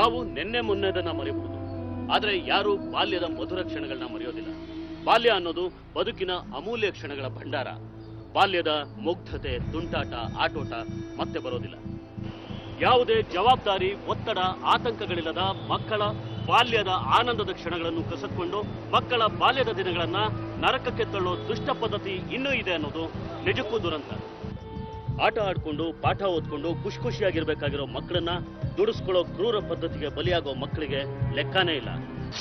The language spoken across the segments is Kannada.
ನಾವು ನಿನ್ನೆ ಮೊನ್ನೆದನ್ನ ಮರೆಯಬಹುದು ಆದ್ರೆ ಯಾರು ಬಾಲ್ಯದ ಮಧುರ ಕ್ಷಣಗಳನ್ನ ಮರೆಯೋದಿಲ್ಲ ಬಾಲ್ಯ ಅನ್ನೋದು ಬದುಕಿನ ಅಮೂಲ್ಯ ಕ್ಷಣಗಳ ಭಂಡಾರ ಬಾಲ್ಯದ ಮುಗ್ಧತೆ ತುಂಟಾಟ ಆಟೋಟ ಮತ್ತೆ ಬರೋದಿಲ್ಲ ಯಾವುದೇ ಜವಾಬ್ದಾರಿ ಒತ್ತಡ ಆತಂಕಗಳಿಲ್ಲದ ಮಕ್ಕಳ ಬಾಲ್ಯದ ಆನಂದದ ಕ್ಷಣಗಳನ್ನು ಕಸಿದುಕೊಂಡು ಮಕ್ಕಳ ಬಾಲ್ಯದ ದಿನಗಳನ್ನ ನರಕಕ್ಕೆ ತಳ್ಳೋ ದುಷ್ಟ ಪದ್ಧತಿ ಇನ್ನೂ ಇದೆ ಅನ್ನೋದು ನಿಜಕ್ಕೂ ದುರಂತ ಆಟ ಆಡ್ಕೊಂಡು ಪಾಠ ಓದ್ಕೊಂಡು ಖುಷಿ ಖುಷಿಯಾಗಿರ್ಬೇಕಾಗಿರೋ ಮಕ್ಕಳನ್ನ ದುಡಿಸ್ಕೊಳ್ಳೋ ಕ್ರೂರ ಪದ್ಧತಿಗೆ ಬಲಿಯಾಗೋ ಮಕ್ಕಳಿಗೆ ಲೆಕ್ಕನೇ ಇಲ್ಲ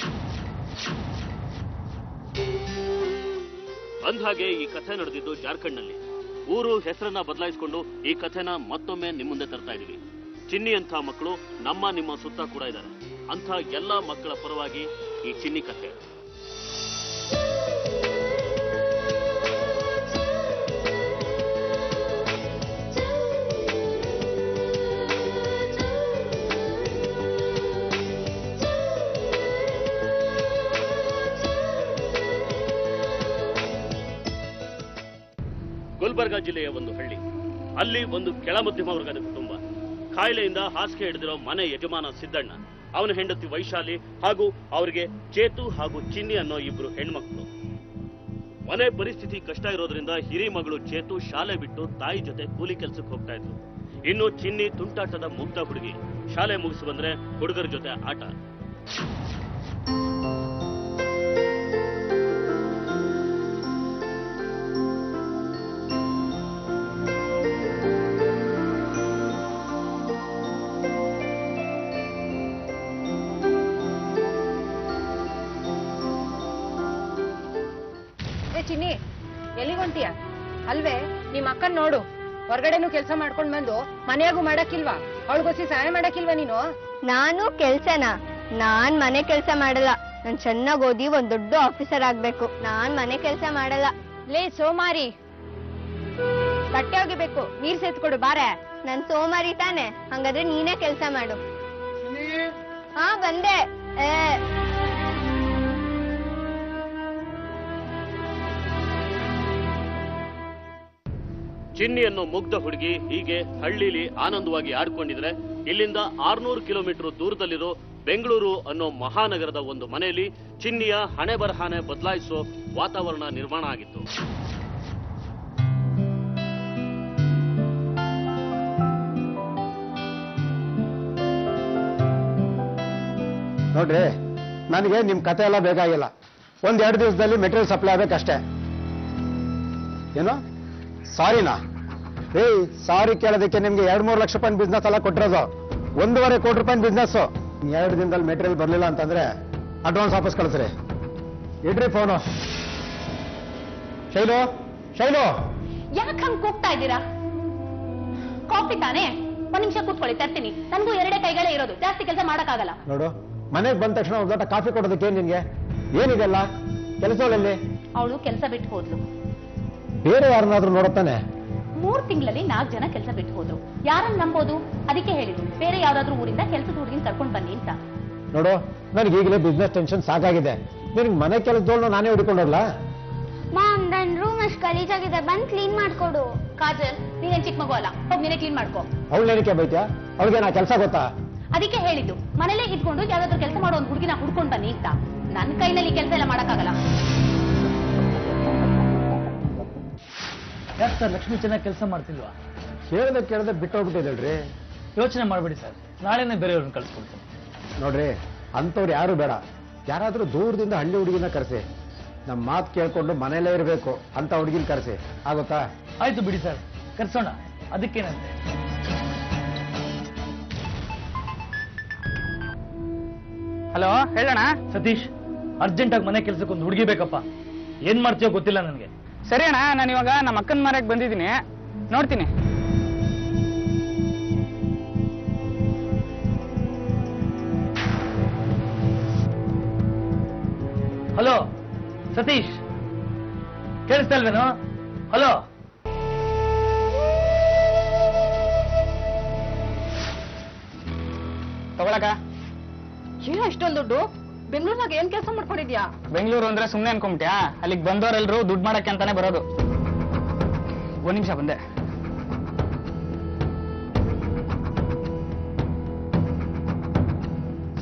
ಅಂದ್ಹಾಗೆ ಈ ಕಥೆ ನಡೆದಿದ್ದು ಜಾರ್ಖಂಡ್ನಲ್ಲಿ ಊರು ಹೆಸರನ್ನ ಬದಲಾಯಿಸಿಕೊಂಡು ಈ ಕಥೆನ ಮತ್ತೊಮ್ಮೆ ನಿಮ್ಮ ಮುಂದೆ ತರ್ತಾ ಇದೀವಿ ಚಿನ್ನಿ ಅಂತ ಮಕ್ಕಳು ನಮ್ಮ ನಿಮ್ಮ ಸುತ್ತ ಕೂಡ ಇದ್ದಾರೆ ಅಂಥ ಎಲ್ಲಾ ಮಕ್ಕಳ ಪರವಾಗಿ ಈ ಚಿನ್ನಿ ಕಥೆ ಗುಲ್ಬರ್ಗಾ ಜಿಲ್ಲೆಯ ಒಂದು ಹಳ್ಳಿ ಅಲ್ಲಿ ಒಂದು ಕೆಳ ಮಧ್ಯಮ ವರ್ಗದ ಕುಟುಂಬ ಕಾಯಿಲೆಯಿಂದ ಹಾಸಿಗೆ ಹಿಡಿದಿರೋ ಮನೆ ಯಜಮಾನ ಸಿದ್ದಣ್ಣ ಅವನ ಹೆಂಡತಿ ವೈಶಾಲಿ ಹಾಗೂ ಅವರಿಗೆ ಚೇತು ಹಾಗೂ ಚಿನ್ನಿ ಅನ್ನೋ ಇಬ್ರು ಹೆಣ್ಮಕ್ಳು ಮನೆ ಪರಿಸ್ಥಿತಿ ಕಷ್ಟ ಇರೋದ್ರಿಂದ ಹಿರಿ ಮಗಳು ಚೇತು ಶಾಲೆ ಬಿಟ್ಟು ತಾಯಿ ಜೊತೆ ಕೂಲಿ ಕೆಲ್ಸಕ್ಕೆ ಹೋಗ್ತಾ ಇದ್ರು ಇನ್ನು ಚಿನ್ನಿ ತುಂಟಾಟದ ಮುಗ್ಧ ಹುಡುಗಿ ಶಾಲೆ ಮುಗಿಸಿ ಬಂದ್ರೆ ಹುಡುಗರ ಜೊತೆ ಆಟ ಏ ಚಿನ್ನಿ ಎಲ್ಲಿಗೊಂಟಿಯ ಅಲ್ವೇ ನಿಮ್ ಅಕ್ಕನ್ ನೋಡು ಹೊರಗಡೆನು ಕೆಲಸ ಮಾಡ್ಕೊಂಡ್ ಬಂದು ಮನೆಯಾಗೂ ಮಾಡಕ್ಕಿಲ್ವಾ ಅವಳಿಗೋಸಿ ಸಹಾಯ ಮಾಡಕ್ಕಿಲ್ವಾ ನೀನು ನಾನು ಕೆಲ್ಸನ ನಾನ್ ಮನೆ ಕೆಲ್ಸ ಮಾಡಲ್ಲ ನಾನ್ ಚೆನ್ನಾಗ್ ಓದಿ ಒಂದ್ ದೊಡ್ಡ ಆಫೀಸರ್ ಆಗ್ಬೇಕು ನಾನ್ ಮನೆ ಕೆಲ್ಸ ಮಾಡಲ್ಲ ಲೇ ಸೋಮಾರಿ ಬಟ್ಟೆ ಒಗಿಬೇಕು ನೀರ್ ಸೇತ್ಕೊಡು ಬಾರೆ ನನ್ ಸೋಮಾರಿ ತಾನೆ ಹಂಗಾದ್ರೆ ನೀನೇ ಕೆಲ್ಸ ಮಾಡು ಹಾ ಬಂದೆ ಏ ಚಿನ್ನಿ ಅನ್ನೋ ಮುಗ್ಧ ಹುಡುಗಿ ಹೀಗೆ ಹಳ್ಳಿಲಿ ಆನಂದವಾಗಿ ಆಡ್ಕೊಂಡಿದ್ರೆ ಇಲ್ಲಿಂದ ಆರ್ನೂರು ಕಿಲೋಮೀಟರ್ ದೂರದಲ್ಲಿರೋ ಬೆಂಗಳೂರು ಅನ್ನೋ ಮಹಾನಗರದ ಒಂದು ಮನೆಯಲ್ಲಿ ಚಿನ್ನಿಯ ಹಣೆ ಬರಹಾನೆ ಬದಲಾಯಿಸೋ ವಾತಾವರಣ ನಿರ್ಮಾಣ ಆಗಿತ್ತು ನೋಡ್ರಿ ನನಗೆ ನಿಮ್ ಕತೆ ಎಲ್ಲ ಬೇಕಾಗಿಲ್ಲ ಒಂದ್ ಎರಡು ದಿವಸದಲ್ಲಿ ಮೆಟೀರಿಯಲ್ ಸಪ್ಲೈ ಆಗ್ಬೇಕಷ್ಟೇ ಏನು ಸಾರಿನಾ ಏಯ್ ಸಾರಿ ಕೇಳೋದಕ್ಕೆ ನಿಮ್ಗೆ ಎರಡ್ ಮೂರು ಲಕ್ಷ ರೂಪಾಯಿ ಬಿಸ್ನೆಸ್ ಎಲ್ಲ ಕೊಟ್ಟಿರೋದು ಒಂದೂವರೆ ಕೋಟಿ ರೂಪಾಯಿ ಬಿಸ್ನೆಸ್ ಎರಡು ದಿನದಲ್ಲಿ ಮೆಟೀರಿಯಲ್ ಬರಲಿಲ್ಲ ಅಂತಂದ್ರೆ ಅಡ್ವಾನ್ಸ್ ವಾಪಸ್ ಕಳಿಸ್ರಿ ಇಡ್ರಿ ಫೋನು ಶೈಲು ಶೈಲು ಯಾಕೆ ಹಂಗ್ ಕೂಗ್ತಾ ಇದ್ದೀರಾ ಕಾಫಿ ತಾನೇ ಒಂದ್ ನಿಮಿಷ ಕೂತ್ಕೊಳ್ಳಿ ತರ್ತೀನಿ ನನ್ಗೂ ಎರಡೇ ಕೈಗಳೇ ಇರೋದು ಜಾಸ್ತಿ ಕೆಲಸ ಮಾಡಕ್ಕಾಗಲ್ಲ ನೋಡು ಮನೆಗೆ ಬಂದ ತಕ್ಷಣ ಒಂದು ದೊಡ್ಡ ಕಾಫಿ ಕೊಡೋದಕ್ಕೆ ಏನ್ ನಿನ್ಗೆ ಏನಿದೆಲ್ಲ ಕೆಲಸಗಳಲ್ಲಿ ಅವಳು ಕೆಲಸ ಬಿಟ್ಟು ಹೋದ್ಲು ಬೇರೆ ಯಾರನ್ನಾದ್ರೂ ನೋಡುತ್ತಾನೆ ಮೂರ್ ತಿಂಗಳಲ್ಲಿ ನಾಲ್ಕು ಜನ ಕೆಲಸ ಬಿಟ್ಟು ಹೋದ್ರು ಯಾರನ್ನ ನಂಬೋದು ಅದಕ್ಕೆ ಹೇಳಿದ್ರು ಬೇರೆ ಯಾವ್ದಾದ್ರು ಊರಿಂದ ಕೆಲಸದ ಹುಡುಗಿನ ಕರ್ಕೊಂಡ್ ಬನ್ನಿ ಅಂತ ನೋಡು ನನಗೆ ಈಗಲೇ ಬಿಸ್ನೆಸ್ ಟೆನ್ಷನ್ ಸಾಕಾಗಿದೆ ನಿನಗೆ ಮನೆ ಕೆಲಸದೋಳು ನಾನೇ ಹುಡ್ಕೊಂಡು ಹೋಗ್ಲಾ ಮಾಮ್ ನನ್ ರೂಮ್ ಅಷ್ಟು ಗಲೀಜಾಗಿದೆ ಬಂದ್ ಕ್ಲೀನ್ ಮಾಡ್ಕೊಡು ಕಾಜಲ್ ನೀನೇನ್ ಚಿಕ್ಕ ಮಗು ಅಲ್ಲ ಹೋಗ್ ನೀನೇ ಕ್ಲೀನ್ ಮಾಡ್ಕೋ ಅವಳು ಏನಕ್ಕೆ ಬೈತ್ಯಾ ಅವಳಿಗೆ ನಾ ಕೆಲಸ ಗೊತ್ತಾ ಅದಕ್ಕೆ ಹೇಳಿದ್ದು ಮನೇಲೇ ಇದ್ಕೊಂಡು ಯಾವ್ದಾದ್ರು ಕೆಲಸ ಮಾಡೋ ಒಂದ್ ಹುಡುಗಿನ ಹುಡ್ಕೊಂಡ್ ಬನ್ನಿ ಅಂತ ನನ್ ಕೈನಲ್ಲಿ ಕೆಲಸ ಎಲ್ಲ ಮಾಡಕ್ಕಾಗಲ್ಲ ಯಾಕೆ ಸರ್ ಲಕ್ಷ್ಮಿ ಚೆನ್ನಾಗಿ ಕೆಲಸ ಮಾಡ್ತಿಲ್ವಾ ಕೇಳ್ದೆ ಕೇಳ್ದೆ ಬಿಟ್ಟೋಗ್ಬಿಟ್ಟಿದ್ದಳ್ರಿ ಯೋಚನೆ ಮಾಡಬೇಡಿ ಸರ್ ನಾಳೆನೇ ಬೇರೆಯವ್ರನ್ನ ಕಳ್ಸ್ಕೊಡ್ತೀನಿ ನೋಡ್ರಿ ಅಂಥವ್ರು ಯಾರು ಬೇಡ ಯಾರಾದ್ರೂ ದೂರದಿಂದ ಹಳ್ಳಿ ಹುಡುಗಿನ ಕರೆಸಿ ನಮ್ಮ ಮಾತು ಕೇಳ್ಕೊಂಡು ಮನೇಲೇ ಇರಬೇಕು ಅಂತ ಹುಡುಗಿನ ಕರೆಸಿ ಆಗುತ್ತಾ ಆಯ್ತು ಬಿಡಿ ಸರ್ ಕರ್ಸೋಣ ಅದಕ್ಕೇನಂತೆ ಹಲೋ ಹೇಳೋಣ ಸತೀಶ್ ಅರ್ಜೆಂಟಾಗಿ ಮನೆ ಕೆಲ್ಸಕ್ಕೆ ಒಂದು ಹುಡುಗಿ ಬೇಕಪ್ಪ ಏನ್ ಮಾಡ್ತೀಯೋ ಗೊತ್ತಿಲ್ಲ ನನಗೆ ಸರಿ ಅಣ್ಣ ನಾನು ಇವಾಗ ನಮ್ಮ ಅಕ್ಕನ ಮನೆಗೆ ಬಂದಿದ್ದೀನಿ ನೋಡ್ತೀನಿ ಹಲೋ ಸತೀಶ್ ಕೇಳಿಸ್ತಾ ಇಲ್ವೇನೋ ಹಲೋ ತಗೊಳಕ ಏನೋ ಇಷ್ಟೊಂದು ದುಡ್ಡು ಬೆಂಗಳೂರಿನಾಗ ಏನ್ ಕೆಲಸ ಮಾಡ್ಕೊಂಡಿದ್ಯಾ ಬೆಂಗಳೂರು ಅಂದ್ರೆ ಸುಮ್ಮನೆ ಅನ್ಕೊಂಬಿಟ್ಯಾ ಅಲ್ಲಿಗೆ ಬಂದವರೆಲ್ಲರೂ ದುಡ್ಡು ಮಾಡಕ್ಕೆ ಅಂತಾನೆ ಬರೋದು ಒಂದ್ ನಿಮಿಷ ಬಂದೆ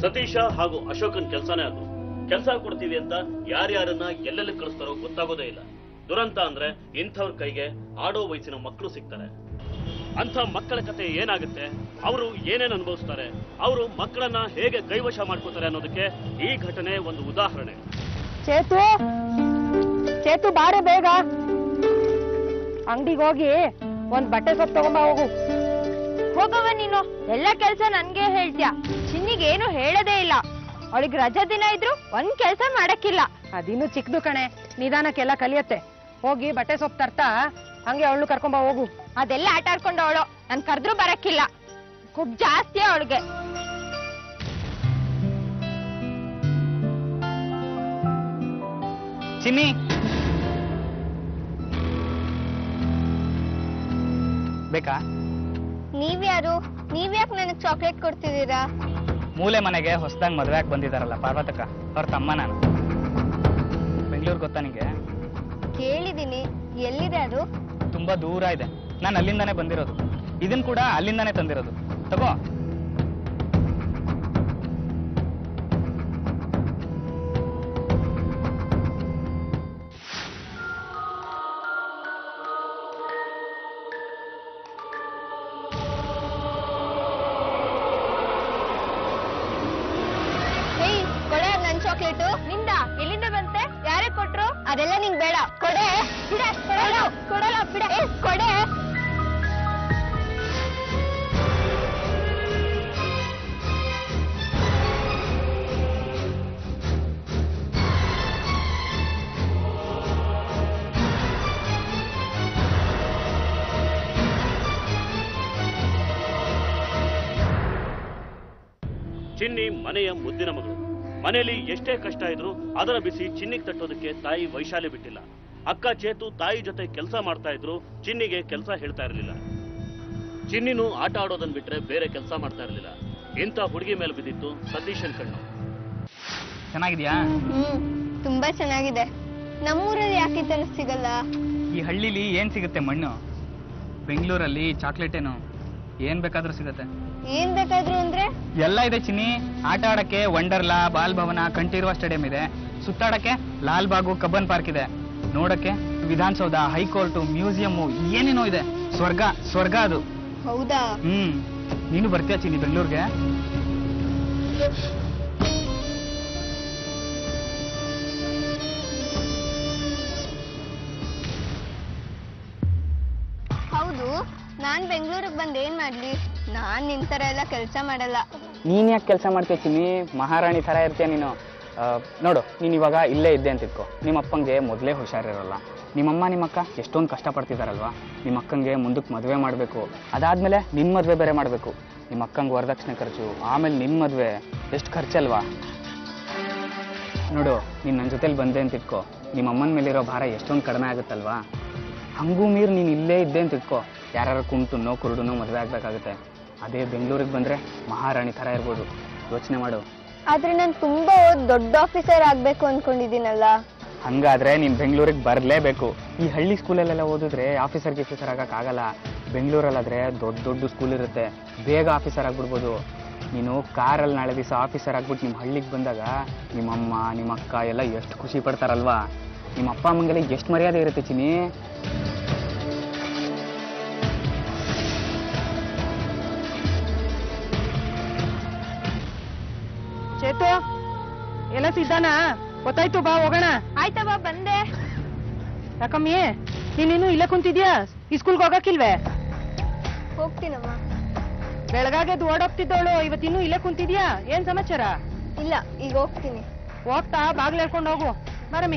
ಸತೀಶ ಹಾಗೂ ಅಶೋಕನ್ ಕೆಲಸನೇ ಅದು ಕೆಲಸ ಕೊಡ್ತೀವಿ ಅಂತ ಯಾರ್ಯಾರನ್ನ ಎಲ್ಲೆಲ್ಲಿ ಕಳಿಸ್ತಾರೋ ಗೊತ್ತಾಗೋದೇ ಇಲ್ಲ ದುರಂತ ಅಂದ್ರೆ ಇಂಥವ್ರ ಕೈಗೆ ಆಡೋ ವಯಸ್ಸಿನ ಮಕ್ಕಳು ಸಿಗ್ತಾರೆ ಅಂಥ ಮಕ್ಕಳ ಕತೆ ಏನಾಗುತ್ತೆ ಅವರು ಏನೇನ್ ಅನುಭವಿಸ್ತಾರೆ ಅವರು ಮಕ್ಕಳನ್ನ ಹೇಗೆ ಕೈವಶ ಮಾಡ್ಕೋತಾರೆ ಅನ್ನೋದಕ್ಕೆ ಈ ಘಟನೆ ಒಂದು ಉದಾಹರಣೆ ಚೇತು ಚೇತು ಬಾರೆ ಬೇಗ ಅಂಗಡಿಗೆ ಹೋಗಿ ಒಂದ್ ಬಟ್ಟೆ ಸೊಪ್ಪು ತಗೊಂಬ ಹೋಗು ಹೋಗವ ನೀನು ಎಲ್ಲ ಕೆಲ್ಸ ನನ್ಗೆ ಹೇಳ್ತ್ಯಾ ಚಿನ್ನಿಗೆ ಏನು ಹೇಳದೇ ಇಲ್ಲ ಅವಳಿಗೆ ರಜಾ ದಿನ ಇದ್ರು ಒಂದ್ ಕೆಲ್ಸ ಮಾಡಕ್ಕಿಲ್ಲ ಅದಿನ್ನು ಚಿಕ್ಕದು ಕಣೆ ನಿಧಾನಕ್ಕೆಲ್ಲ ಕಲಿಯತ್ತೆ ಹೋಗಿ ಬಟ್ಟೆ ಸೊಪ್ಪು ತರ್ತಾ ಹಂಗೆ ಅವಳು ಕರ್ಕೊಂಬ ಹೋಗು ಅದೆಲ್ಲ ಆಟ ಆಡ್ಕೊಂಡು ಅವಳು ನನ್ ಕರ್ದ್ರು ಬರಕ್ಕಿಲ್ಲ ಕುಡ್ ಜಾಸ್ತಿ ಅವಳಿಗೆ ಚಿನ್ನಿ ಬೇಕಾ ನೀವ್ಯಾರು ನೀವ್ಯಾಕ್ ನನಗ್ ಚಾಕ್ಲೇಟ್ ಕೊಡ್ತಿದ್ದೀರಾ ಮೂಲೆ ಮನೆಗೆ ಹೊಸದಾಗಿ ಮದ್ವೆ ಬಂದಿದಾರಲ್ಲ ಪಾರ್ವತಕ್ಕ ಅವ್ರ ತಮ್ಮ ನಾನು ಬೆಂಗಳೂರು ಗೊತ್ತಾ ನಿಂಗೆ ಕೇಳಿದೀನಿ ಎಲ್ಲಿದೆ ಅದು ತುಂಬಾ ದೂರ ಇದೆ ನಾನು ಅಲ್ಲಿಂದಾನೇ ಬಂದಿರೋದು ಇದನ್ ಕೂಡ ಅಲ್ಲಿಂದಾನೇ ತಂದಿರೋದು ತಗೋ ಹೇಯ್ ಕೊಡೆ ನನ್ ಚಾಕ್ಲೇಟು ನಿಂದ ಎಲ್ಲಿಂದ ಬಂತೆ ಯಾರೇ ಕೊಟ್ರು ಅದೆಲ್ಲ ನಿಂಗ್ ಬೇಡ ಕೊಡೆ ಬಿಡ ಕೊಡಲ್ಲ ಕೊಡಲ್ಲ ಬಿಡ ಏ, ಕೊಡೆ ಚಿನ್ನಿ ಮನೆಯ ಮುದ್ದಿನ ಮಗಳು ಮನೆಯಲ್ಲಿ ಎಷ್ಟೇ ಕಷ್ಟ ಇದ್ರೂ ಅದರ ಬಿಸಿ ಚಿನ್ನಿಗೆ ತಟ್ಟೋದಕ್ಕೆ ತಾಯಿ ವೈಶಾಲಿ ಬಿಟ್ಟಿಲ್ಲ ಅಕ್ಕ ಚೇತು ತಾಯಿ ಜೊತೆ ಕೆಲಸ ಮಾಡ್ತಾ ಇದ್ರು ಚಿನ್ನಿಗೆ ಕೆಲಸ ಹೇಳ್ತಾ ಇರಲಿಲ್ಲ ಚಿನ್ನಿನು ಆಟ ಆಡೋದನ್ ಬಿಟ್ರೆ ಬೇರೆ ಕೆಲಸ ಮಾಡ್ತಾ ಇರಲಿಲ್ಲ ಇಂಥ ಹುಡುಗಿ ಮೇಲೆ ಬಿದ್ದಿತ್ತು ಸತೀಶನ್ ಕಣ್ಣು ಚೆನ್ನಾಗಿದ್ಯಾ ಹ್ಮ್ ತುಂಬಾ ಚೆನ್ನಾಗಿದೆ ನಮ್ಮೂರಲ್ಲಿ ಯಾಕೆ ತರ ಸಿಗಲ್ಲ ಈ ಹಳ್ಳಿಲಿ ಏನ್ ಸಿಗುತ್ತೆ ಮಣ್ಣು ಬೆಂಗಳೂರಲ್ಲಿ ಚಾಕ್ಲೇಟ್ ಏನು ಏನ್ ಬೇಕಾದ್ರೂ ಸಿಗುತ್ತೆ ಏನ್ ಬೇಕಾದ್ರು ಅಂದ್ರೆ ಎಲ್ಲ ಇದೆ ಚಿನ್ನಿ ಆಟ ಆಡಕ್ಕೆ ವಂಡರ್ಲಾ ಬಾಲ್ ಭವನ ಕಂಠೀರುವ ಸ್ಟೇಡಿಯಂ ಇದೆ ಸುತ್ತಾಡಕ್ಕೆ ಲಾಲ್ ಬಾಗು ಕಬ್ಬನ್ ಪಾರ್ಕ್ ಇದೆ ನೋಡಕ್ಕೆ ವಿಧಾನಸೌಧ ಹೈಕೋರ್ಟ್ ಮ್ಯೂಸಿಯಂ ಏನೇನೋ ಇದೆ ಸ್ವರ್ಗ ಸ್ವರ್ಗ ಅದು ಹೌದಾ ಹ್ಮ್ ನೀನು ಬರ್ತೀಯ ಚಿನ್ನಿ ಬೆಂಗಳೂರಿಗೆ ಹೌದು ನಾನ್ ಬೆಂಗಳೂರಿಗೆ ಬಂದ್ ಏನ್ ಮಾಡ್ಲಿ ನಾನ್ ನಿನ್ ತರ ಎಲ್ಲ ಕೆಲ್ಸ ಮಾಡಲ್ಲ ನೀನ್ ಯಾಕೆ ಕೆಲಸ ಮಾಡ್ತೀಯ ಚಿನ್ನಿ ಮಹಾರಾಣಿ ತರ ಇರ್ತೀಯ ನೀನು ಆ, ನೋಡು ನೀನ್ ಇವಾಗ ಇಲ್ಲೇ ಇದ್ದೆ ಅಂತ ಇಟ್ಕೋ ನಿಮ್ಮ ಅಪ್ಪಂಗೆ ಮೊದಲೇ ಹುಷಾರಿರಲ್ಲ ನಿಮ್ಮಮ್ಮ ನಿಮ್ಮಕ್ಕ ಎಷ್ಟೊಂದು ಕಷ್ಟಪಡ್ತಿದಾರಲ್ವಾ ನಿಮ್ಮ ಅಕ್ಕಂಗೆ ಮುಂದಕ್ಕೆ ಮದುವೆ ಮಾಡಬೇಕು ಅದಾದ್ಮೇಲೆ ನಿನ್ನ ಮದುವೆ ಬೇರೆ ಮಾಡಬೇಕು ನಿಮ್ಮ ಅಕ್ಕಂಗೆ ವರದಕ್ಷಿಣೆ ಖರ್ಚು ಆಮೇಲೆ ನಿನ್ನ ಮದುವೆ ಎಷ್ಟು ಖರ್ಚಲ್ವಾ ನೋಡು ನೀನು ನನ್ನ ಜೊತೆಲಿ ಬಂದೆ ಅಂತ ಇಟ್ಕೋ ನಿಮ್ಮ ಅಮ್ಮನ ಮೇಲಿರೋ ಭಾರ ಎಷ್ಟೊಂದು ಕಡಿಮೆ ಆಗುತ್ತಲ್ವಾ ಹಂಗೂ ಮೀರ್ ನೀನು ಇಲ್ಲೇ ಇದ್ದೆ ಅಂತ ಇಟ್ಕೋ ಯಾರು ಕುಂಟುನೋ ಕುರುಡುನೋ ಮದುವೆ ಆಗಬೇಕಾಗುತ್ತೆ ಅದೇ ಬೆಂಗಳೂರಿಗೆ ಬಂದರೆ ಮಹಾರಾಣಿ ಥರ ಇರ್ಬೋದು ಯೋಚನೆ ಮಾಡು ಆದ್ರೆ ನಾನ್ ತುಂಬಾ ಓದ್ ದೊಡ್ಡ ಆಫೀಸರ್ ಆಗ್ಬೇಕು ಅನ್ಕೊಂಡಿದ್ದೀನಲ್ಲ ಹಂಗಾದ್ರೆ ನೀನು ಬೆಂಗಳೂರಿಗೆ ಬರಲೇಬೇಕು ಈ ಹಳ್ಳಿ ಸ್ಕೂಲಲ್ಲೆಲ್ಲ ಓದಿದ್ರೆ ಆಫೀಸರ್ ಗಿಫೀಸರ್ ಆಗಕ್ಕಾಗಲ್ಲ ಬೆಂಗಳೂರಲ್ಲಾದ್ರೆ ದೊಡ್ಡ ದೊಡ್ಡ ಸ್ಕೂಲ್ ಇರುತ್ತೆ ಬೇಗ ಆಫೀಸರ್ ಆಗ್ಬಿಡ್ಬೋದು ನೀನು ಕಾರಲ್ಲಿ ನಾಳೆ ದಿವಸ ಆಫೀಸರ್ ಆಗ್ಬಿಟ್ಟು ನಿಮ್ಮ ಹಳ್ಳಿಗೆ ಬಂದಾಗ ನಿಮ್ಮಮ್ಮ ನಿಮ್ಮ ಅಕ್ಕ ಎಲ್ಲ ಎಷ್ಟು ಖುಷಿ ಪಡ್ತಾರಲ್ವಾ ನಿಮ್ಮ ಅಪ್ಪ ಅಮ್ಮಂಗೆಲ್ಲ ಎಷ್ಟು ಮರ್ಯಾದೆ ಇರುತ್ತೆ ಚಿನಿ ಚೇತು ಎಲ್ಲ ಸಿದ್ಧಾನ ಗೊತ್ತಾಯ್ತು ಬಾ ಹೋಗೋಣ ಆಯ್ತವ ಬಂದೆ ಯಾಕಮ್ಮಿ ನೀನಿನ್ನು ಇಲ್ಲೇ ಕುಂತಿದ್ಯಾ ಸ್ಕೂಲ್ಗೆ ಹೋಗಕ್ಕಿಲ್ವೇ ಹೋಗ್ತೀನಮ್ಮ ಬೆಳಗಾಗೆದ್ದು ಓಡೋಗ್ತಿದ್ದವಳು ಇವತ್ತಿನ್ನೂ ಇಲ್ಲೇ ಕುಂತಿದ್ಯಾ ಏನ್ ಸಮಾಚಾರ ಇಲ್ಲ ಈಗ ಹೋಗ್ತೀನಿ ಹೋಗ್ತಾ ಬಾಗ್ಲು ಹೇಳ್ಕೊಂಡು ಹೋಗು ಬರಮ್ಮಿ